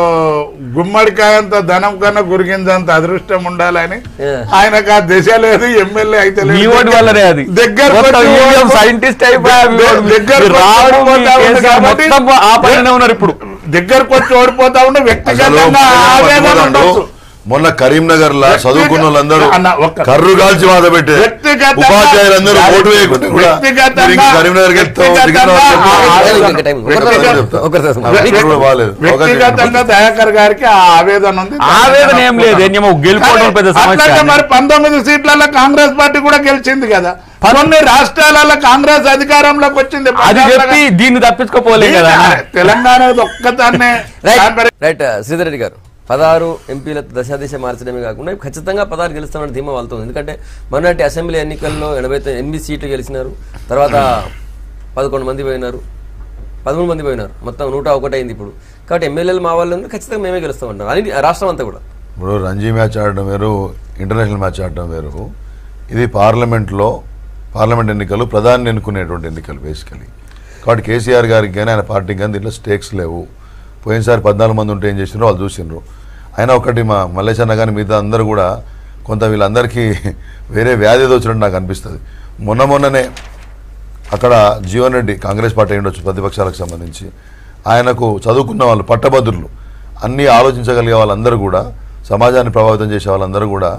గుమ్మడికాయంత ధనం కన్నా గురిగిందంత అదృష్టం ఉండాలని Yeah. ఆయనకు ఆ దశ లేదు ఎమ్మెల్యే అయితే మీ లేదు. ఓటు వల్లనే అది దగ్గర మొత్తం వచ్చి ఈవీఎం ఓటు- సైంటిస్ట్ అయిపోయారు మీ ఓటు. దగ్గర మీరు రావడం మీ ఓడిపోతా ఉంది కేసీఆర్ కాబట్టి మొత్తం ఆ పనిలోనే ఉన్నారు ఇప్పుడు దగ్గరకు వచ్చి ఓడిపోతా ఉంటే అసలు వ్యక్తిగతంగా ఆవేదన పట్టుకోదండు. ఉండొచ్చు మొన్న కరీంనగర్ లా చదువుకున్న వాళ్ళందరూ అన్న, ఒక్క- కర్రు కాల్చి బాధ పెట్టే వ్యక్తిగతంగా- ఉపాధ్యాయులందరూ ఓటు వేయకుండా కూడా వ్యక్తిగతంగా- మీరు ఇంకా కరీంనగర్ వెళ్తాం వ్యక్తిగతంగా సికింద్రాబాద్ ఆ- వెళ్తాం. ఇంకా టైం. వ్యక్తిగత- ఒకరితో- చెప్తా. ఒకరితో- నా దగ్గర కూడా బాగాలేదు. అవకాశం వ్యక్తిగతంగా ఇవ్వండి. దయాకర్ గారికి ఆ ఆవేదన ఉంది ఆవేదన ఏం లేదు ఏమో గెలుపోవడం పెద్ద సమస్య అట్లాగే మరి పంతొమ్మిది సీట్లలో కాంగ్రెస్ పార్టీ కూడా గెలిచింది కదా కొన్ని రాష్ట్రాలలో కాంగ్రెస్ అధికారంలోకి వచ్చింది అది చెప్పి దీన్ని తప్పించుకోపోలే కదా తెలంగాణ ఒక్కదాన్నే రైట్ రైట్ శ్రీధర్ రెడ్డి గారు పదహారు ఎంపీల దశాదిశ మార్చడమే కాకుండా ఖచ్చితంగా పదహారు గెలుస్తామని ధీమా వెళ్తుంది ఎందుకంటే మొన్నటి అసెంబ్లీ ఎన్నికల్లో ఎనభై తొమ్మిది- ఎనిమిది సీట్లు గెలిచినారు తర్వాత పదకొండు మంది పోయినారు పదమూడు మంది పోయినారు మొత్తం నూట ఒకటి అయింది ఇప్పుడు కాబట్టి ఎమ్మెల్యేలు మా వాళ్ళు ఉన్నారు, ఖచ్చితంగా మేమే గెలుస్తామంటాం అని రాష్ట్రం అంతా కూడా ఇప్పుడు రంజీ మ్యాచ్ ఆడడం వేరు ఇంటర్నేషనల్ మ్యాచ్ ఆడడం వేరు ఇది పార్లమెంట్లో పార్లమెంట్ ఎన్నికలు ప్రధాని ఎన్నుకునేటువంటి ఎన్నికలు బేసికలీ కాబట్టి కేసీఆర్ గారికి కానీ ఆయన పార్టీకి కానీ దీంట్లో స్టేక్స్ లేవు పోయినసారి పద్నాలుగు మంది ఉంటే ఏం చేసినారో వాళ్ళు చూసిండ్రు అయినా ఒకటి మా మల్లేశన్న కానీ మిగతా అందరూ కూడా కొంత వీళ్ళందరికీ వేరే వ్యాధి ఏదో వచ్చినట్టు నాకు అనిపిస్తుంది మొన్న మొన్ననే అక్కడ జీవన్ రెడ్డి కాంగ్రెస్ పార్టీ అయి ఉండొచ్చు ప్రతిపక్షాలకు సంబంధించి ఆయనకు చదువుకున్న వాళ్ళు పట్టభద్రులు అన్నీ ఆలోచించగలిగే వాళ్ళందరూ కూడా సమాజాన్ని ప్రభావితం చేసే వాళ్ళందరూ కూడా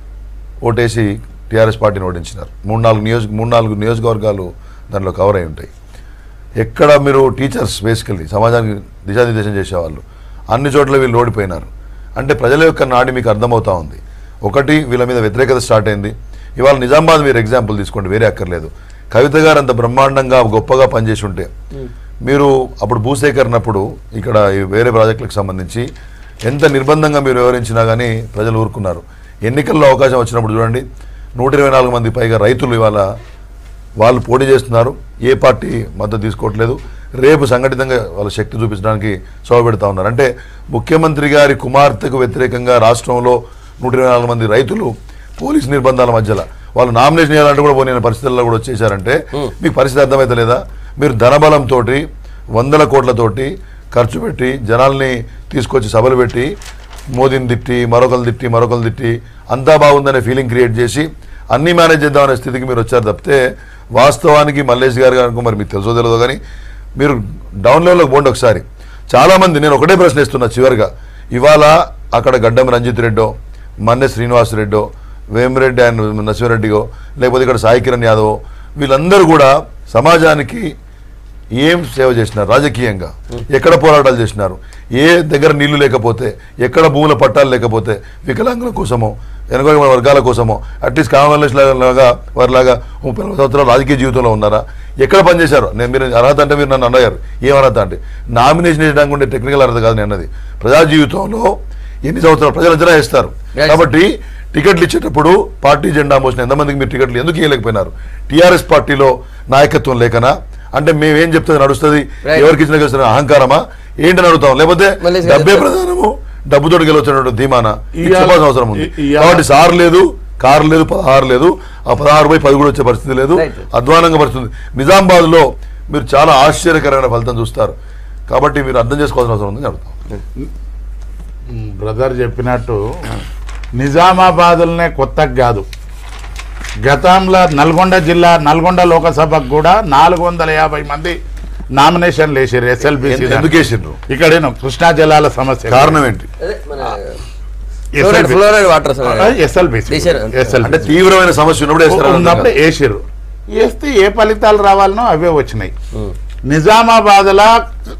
ఓటేసి టీఆర్ఎస్ పార్టీని ఓడించినారు మూడు నాలుగు నియోజక మూడు నాలుగు నియోజకవర్గాలు దాంట్లో కవర్ అయి ఉంటాయి ఎక్కడ మీరు టీచర్స్ బేసికల్లీ సమాజానికి దిశానిర్దేశం చేసేవాళ్ళు అన్ని చోట్ల వీళ్ళు ఓడిపోయినారు అంటే ప్రజల యొక్క నాడి మీకు అర్థమవుతా ఉంది ఒకటి వీళ్ళ మీద వ్యతిరేకత స్టార్ట్ అయింది ఇవాళ నిజామాబాద్ మీరు ఎగ్జాంపుల్ తీసుకోండి వేరే అక్కర్లేదు కవిత గారు అంత బ్రహ్మాండంగా గొప్పగా పనిచేసి ఉంటే మీరు అప్పుడు భూసేకరణప్పుడు ఇక్కడ ఈ వేరే ప్రాజెక్టులకు సంబంధించి ఎంత నిర్బంధంగా మీరు వివరించినా కానీ ప్రజలు ఊరుకున్నారు ఎన్నికల్లో అవకాశం వచ్చినప్పుడు చూడండి నూట ఇరవై నాలుగు మంది పైగా రైతులు ఇవాళ వాళ్ళు పోటీ చేస్తున్నారు ఏ పార్టీ మద్దతు తీసుకోవట్లేదు రేపు సంఘటితంగా వాళ్ళ శక్తి చూపించడానికి పెడతా ఉన్నారు అంటే ముఖ్యమంత్రి గారి కుమార్తెకు వ్యతిరేకంగా రాష్ట్రంలో నూట ఇరవై నాలుగు మంది రైతులు పోలీస్ నిర్బంధాల మధ్యలో వాళ్ళు నామినేషన్ చేయాలంటే కూడా పోనీ పరిస్థితుల్లో కూడా వచ్చేసారంటే మీకు పరిస్థితి అర్థమైతే లేదా మీరు ధనబలంతో వందల కోట్లతోటి ఖర్చు పెట్టి జనాల్ని తీసుకొచ్చి సభలు పెట్టి మోదీని తిట్టి మరొకరు తిట్టి మరొకరు తిట్టి అంతా బాగుందనే ఫీలింగ్ క్రియేట్ చేసి అన్నీ మేనేజ్ చేద్దామనే స్థితికి మీరు వచ్చారు తప్పితే వాస్తవానికి మల్లేష్ గారు గారికి మరి మీకు తెలుసో తెలియదు కానీ మీరు డౌన్ లెవెల్లోకి పోండి ఒకసారి చాలామంది నేను ఒకటే ప్రశ్న ఇస్తున్నా చివరిగా ఇవాళ అక్కడ గడ్డం రంజిత్ రెడ్డో మన్నె శ్రీనివాస్ రెడ్డో వేమిరెడ్డి అండ్ నరసింహారెడ్డిగో లేకపోతే ఇక్కడ సాయి కిరణ్ యాదవ్ వీళ్ళందరూ కూడా సమాజానికి ఏం సేవ చేసినారు రాజకీయంగా ఎక్కడ పోరాటాలు చేసినారు ఏ దగ్గర నీళ్లు లేకపోతే ఎక్కడ భూముల పట్టాలు లేకపోతే వికలాంగుల కోసమో వెనుక వర్గాల కోసమో అట్లీస్ట్ కాంగ్రెస్ లాగా వారిలాగా ముప్పై నలభై సంవత్సరాలు రాజకీయ జీవితంలో ఉన్నారా ఎక్కడ పనిచేశారు నేను మీరు అర్హత అంటే మీరు నన్ను అన్నారు ఏం అర్హత అంటే నామినేషన్ చేయడానికి ఉండే టెక్నికల్ అర్హత కాదు నేను అన్నది ప్రజా జీవితంలో ఎన్ని సంవత్సరాలు ప్రజలు అంచనా వేస్తారు Yes. కాబట్టి టికెట్లు ఇచ్చేటప్పుడు పార్టీ జెండా మోసిన ఎంతమందికి మీరు టికెట్లు ఎందుకు ఇవ్వలేకపోయినారు టీఆర్ఎస్ పార్టీలో నాయకత్వం లేకనా అంటే మేమేం చెప్తే నడుస్తుంది Right. ఎవరికి ఇచ్చిన గెలుస్తున్న అహంకారమా ఏంటని అడుగుతాం లేకపోతే మళ్ళీ డబ్బే చెప్తారు. ప్రధానము డబ్బుతో గెలవచ్చినటువంటి ధీమానా ఇది ఇవాళ- చెప్పాల్సిన అవసరం ఉంది ఇ- ఇవాళ- కాబట్టి సార్ లేదు కారు లేదు పదహారు లేదు ఆ పదహారు పోయి పది కూడా వచ్చే పరిస్థితి లేదు Right. అధ్వానంగా పరిస్థితి నిజామాబాద్ లో మీరు చాలా ఆశ్చర్యకరమైన ఫలితం చూస్తారు కాబట్టి మీరు అర్థం చేసుకోవాల్సిన అవసరం ఉందని అడుగుతాం బ్రదర్ చెప్పినట్టు నిజామాబాద్లోనే కొత్తగా కాదు గతంలో నల్గొండ జిల్లా నల్గొండ లోకసభకు కూడా నాలుగు వందల యాభై మంది నామినేషన్లు వేసారు ఎస్ఎల్బిసి ఎందు- ఎందుకు వేసిండ్రు ఇక్కడేను కృష్ణా జిల్లాల సమస్య కారణం ఏంటి అదే మన ఫ్లోరైడ్ ఫ్లోరైడ్ వాటర్ ఎస్ఎల్బిసి తీశారు. అంటే ఎస్ఎల్బిసి తీవ్రమైన సమస్య ఉన్నప్పుడు వేస్తారా ఉన్నప్పుడు వేసిర్రు వేస్తే ఏ ఫలితాలు రావాలనో అవే వచ్చినాయి నిజామాబాద్లో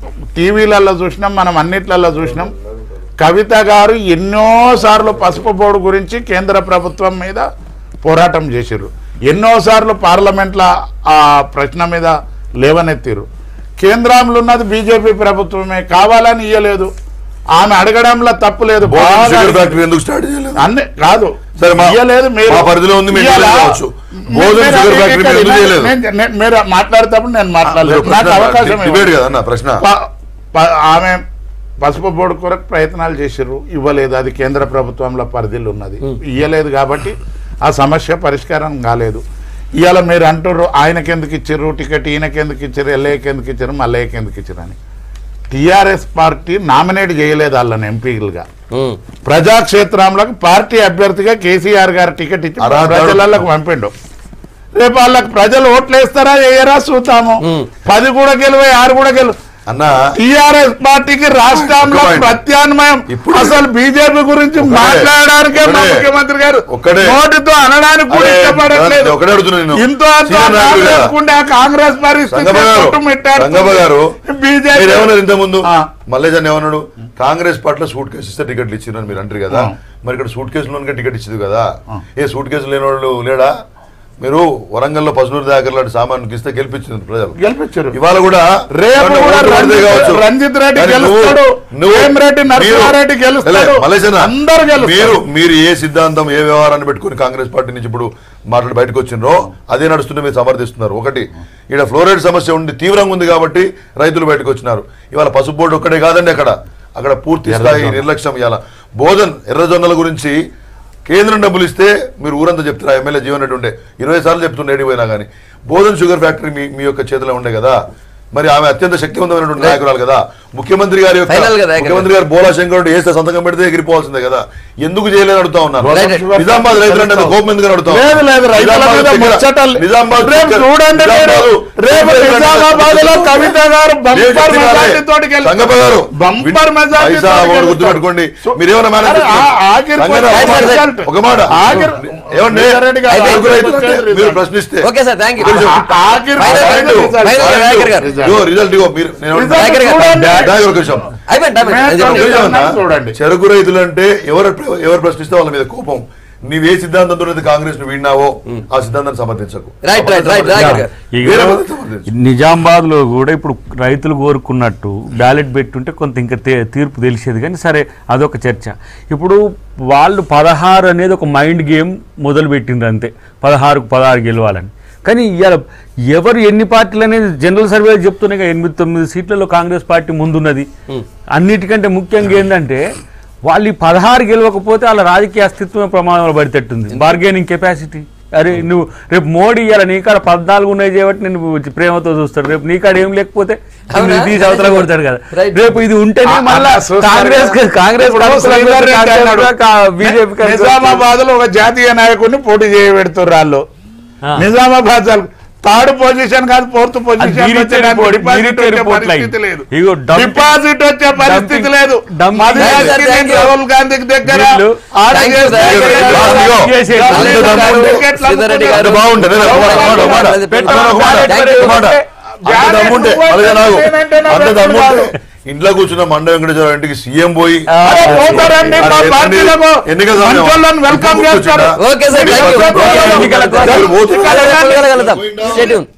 టీవీలలో చూసినాం మనం అన్నిట్లలో చూసినాం కవిత గారు ఎన్నోసార్లు పసుపు బోర్డు గురించి కేంద్ర ప్రభుత్వం మీద పోరాటం చేసిర్రు ఎన్నోసార్లు పార్లమెంట్లో ఆ ప్రశ్న మీద లేవనెత్తిరు కేంద్రంలో ఉన్నది బీజేపీ ప్రభుత్వమే కావాలని ఇయ్యలేదు ఆమె అడగడంలో తప్పు లేదు బాగా షుగర్ ఫ్యాక్టరీ ఎందుకు స్టార్ట్ చేయలేదు అన్ని కాదు సరే, మా- ఇయ్యలేదు మీరు మా పరిధిలో ఉంది, మేము ఇయ్యాలా? చేయలేకపోవచ్చు. మీరు- గోధుమ మీరు షుగర్ అది ఫ్యాక్టరీ ఇక్కడ మీరు ఎందుకు చేయలేదు? నేను- నేను- మీరు మాట్లాడేటప్పుడు నేను మాట్లాడలేదు నాకు అవకాశం డిబేట్ ఇవ్వండి. కదా అన్న ప్రశ్న ప- ప- ఆమె పసుపు బోర్డు కొరకు ప్రయత్నాలు చేసిర్రు ఇవ్వలేదు అది కేంద్ర ప్రభుత్వంలో పరిధిలో ఉన్నది ఇవ్వలేదు కాబట్టి ఆ సమస్య పరిష్కారం కాలేదు ఇవాళ మీరు అంటుర్రు ఆయనకి ఎందుకు ఇచ్చిర్రు టికెట్ ఈయనకి ఎందుకు ఇచ్చారు ఎల్ఏకి ఎందుకు ఇచ్చారు మల్లయ్యకి ఎందుకు ఇచ్చారు అని టీఆర్ఎస్ పార్టీ నామినేట్ చేయలేదు వాళ్ళని ఎంపీలుగా ప్రజాక్షేత్రంలో పార్టీ అభ్యర్థిగా కేసీఆర్ గారు టికెట్ ఇచ్చి అర్హత- ప్రజలకు పంపిండు రేపు వాళ్ళకి ప్రజలు ఓట్లు వేస్తారా వేయరా చూద్దాము పది కూడా గెలువై ఆరు కూడా గెలు అన్న టిఆర్ఎస్ పార్టీకి రాష్ట్రంలో ఒక్క point. ప్రత్యామ్నాయం ఇప్పుడు- అసలు బీజేపీ గురించి ఒక్కడే. మాట్లాడడానికే మా ఒక్కడే. ముఖ్యమంత్రి గారు ఒక్కడే. నోటితో అనడానికి కూడా అరే, ఇష్టపడట్లేదు ఒకటే అడుగుతున్నా నేను. ఇంతో అంతో సీనియర్ నాయకుడు కాంగ్రెస్ కదా. కుండే ఆ కాంగ్రెస్ పరిస్థితి రంగమ్మ గారు కొట్టుమిట్టాడుతుంది. రంగమ్మ గారు బీజేపీ మీరు ఏమన్నారు ఇంత ముందు ఆ. మల్లేజన్ ఏమన్నాడు కాంగ్రెస్ పార్టీలో సూట్ కేసు ఇస్తే టికెట్లు ఇచ్చిరని మీరు అంటారు కదా ఆ. మరి ఇక్కడ సూట్ కేసులో టికెట్ ఇచ్చింది కదా ఏ సూట్ కేసు లేని వాళ్ళు లేడా మీరు వరంగల్లో పసునూరు దాకా లాంటి సామాన్కి ఇస్తే గెలిపించింది ప్రజలు గెలిపించారు ఇవాళ కూడా రేపు ఏమన్నా కూడా ఓట్లు పడితే రంజిత్ కావచ్చు. రంజిత్ రెడ్డి కానీ నువ్వు- గెలుస్తాడు. నువ్వు- వేమిరెడ్డి మీరు- నరసింహారెడ్డి గెలుస్తాడు. లే, మల్లేశన్న, అందరూ గెలుస్తారు. మీరు మీరు ఏ సిద్ధాంతం ఏ వ్యవహారాన్ని పెట్టుకుని కాంగ్రెస్ పార్టీ నుంచి ఇప్పుడు మాట్లాడి బయటకు వచ్చిండ్రో అదే నడుస్తుంటే మీరు సమర్థిస్తున్నారు ఒకటి ఇక్కడ ఫ్లోరైడ్ సమస్య ఉండి తీవ్రంగా ఉంది కాబట్టి రైతులు బయటకు వచ్చినారు ఇవాళ పసుపు బోర్డు ఒక్కడే కాదండి అక్కడ అక్కడ పూర్తి స్థాయి ఎర్రజొన్న. నిర్లక్ష్యం ఇవాళ బోధన్ ఎర్రజొన్నల గురించి కేంద్రం డబ్బులు ఇస్తే మీరు ఊరంతా చెప్తారా ఎమ్మెల్యే జీవన్ రెడ్డి ఉండే ఇరవై సార్లు చెప్తుండే ఏడికి పోయినా కానీ బోధన్ షుగర్ ఫ్యాక్టరీ మీ మీ యొక్క చేతిలో ఉండే కదా మరి ఆమె అత్యంత శక్తివంతమైనటువంటి నాయకురాలు కదా ముఖ్యమంత్రి గారి యొక్క Final కదా, ముఖ్యమంత్రి గారు బోలా శంకరుడు వేస్తే సంతకం పెడితే ఎగిరిపోవాల్సిందే కదా ఎందుకు చేయలేని అడుగుతా ఉన్నాను Right, right. నిజామాబాద్ రైతులు అంటే కోపం ఎందుకు అడుగుతా లేదు లేదు రైతుల నిజామాబాద్ మీద దగ్గర- ముచ్చటలు నిజామాబాద్ రేపు దగ్గర- చూడండి మీరు నిజామాబాద్ రేపు రైతుల మీద నిజామాబాద్ లో కవిత గారు నేను బంపర్ చెప్తున్నా మెజార్టీ తోటి సంగప్ప గారు బంపర్ మెజార్టీ పైసా ఓడి గుర్తుపెట్టుకోండి మీరేమన్నా మేనేజ్ అరే, ఆ- చేసుకోండి. ఆఖరి సంగన్న point ఒక మాట- result. ఒక మాట ఆఖరి- ఏమండి రెడ్డి గారు రైతు రైతులు అంటే ఆఖరి మీరు result. ప్రశ్నిస్తే ఓకే సార్ థ్యాంక్ యూ ఆఖరి Final point result. result. Final result. Nayakar గారు. ఇదిగో రిజల్ట్ ఇగో మీరు నేను Result నాయకర్ గారు. చూడండి. నాయకర్ ఒక నిమిషం. అయిపోయింది మేము అయిపోయింది. చూడండి. ఒక నిమిషం అన్నా. చూడండి. చెరుకు రైతులు అంటే ఎవరు ఎవరు ప్రశ్నిస్తే వాళ్ళ మీద కోపం నీవే సిద్ధాంతంతో అయితే కాంగ్రెస్ నువ్వు విన్నావో ఆ సిద్ధాంతాన్ని సమర్థించకు రైట్ రైట్ రైట్ రైట్ ఇక వేరే పద్ధతి సమర్థించు. నిజామాబాద్ లో కూడా ఇప్పుడు రైతులు కోరుకున్నట్టు బ్యాలెట్ పెట్టుంటే కొంత ఇంకా తే- తీర్పు తెలిసేది కానీ సరే అదొక చర్చ ఇప్పుడు వాళ్ళు పదహారు అనేది ఒక మైండ్ గేమ్ మొదలు పెట్టిండ్రు అంతే పదహారుకు పదహారు గెలవాలని కానీ ఇవాళ ఎవరు ఎన్ని పార్టీలు అనేది జనరల్ సర్వే చెప్తున్నాయి కదా, ఎనిమిది తొమ్మిది సీట్లలో కాంగ్రెస్ పార్టీ ముందున్నది అన్నిటికంటే ముఖ్యంగా ఏంటంటే వాళ్ళు ఈ పదహారు గెలవకపోతే వాళ్ళ రాజకీయ అస్తిత్వం ప్రమాదంలో పడితేట్టుంది బార్గెనింగ్ కెపాసిటీ అరే నువ్వు రేపు మోడీ ఇవ్వాలి నీకాడ పద్నాలుగు ఉన్నాయి చేయబట్టి నేను ప్రేమతో చూస్తాడు రేపు నీకాడ ఏం లేకపోతే అవునా? నిన్ను తీసి అవతల కొడతాడు కదా Right. రేపు ఇది ఉంటేనే ఆ- మళ్ళా అలా చూస్తారు కాంగ్రెస్ కదా. కాంగ్రెస్ ఇప్పుడు శ్రీధర్ రెడ్డి అన్నాడు. బీజేపీ నిజామాబాద్ లో ఒక జాతీయ నాయకుడిని పోటీ చేయబెడుతున్నారు వాళ్ళు ఆ. నిజామాబాద్ చాలు. థర్డ్ పొజిషన్ కాదు ఫోర్త్ అది position military report, military report line. పరిస్థితి లేదు ఇగో dumping- డిపాజిట్ వచ్చే పరిస్థితి dumping- లేదు dumping- Madhu Thank you, sir, యాస్కిని thank you. Rahul గాంధీకి దగ్గర వీళ్ళు- ఆడ Thank you, చేస్తే sir. ఇక్కడ ఇదిగో, చేసేది. గవర్నమెంట్ అంత దమ్ముంటే టికెట్లు శ్రీధర్ రెడ్డి అమ్ముతున్నారు. గారు అంత బాగుంటుంది నేను ఒక మాట, ఒక మాట, ఒక మాట. పెట్టు. ఒక మాట, Thank you. ఒక మాట. అంత దమ్ముంటే అలాగే నాకు అంత దమ్ముంటే ఇంట్లో కూర్చున్న మండ వెంకటేశ్వర ఇంటికి సీఎం పోయి అరే పోతారండి మా అరే పార్టీలకు ఎన్నికల సమయం. మంచోళ్ళని వెల్కమ్ ఇప్పుడు చేస్తారు కూర్చుంటా. ఓకే సార్ థ్యాంక్ యూ ఎన్నికల ఎన్నికల కోసం. పోతే- కలగలుగుతాం స్టేట్యూన్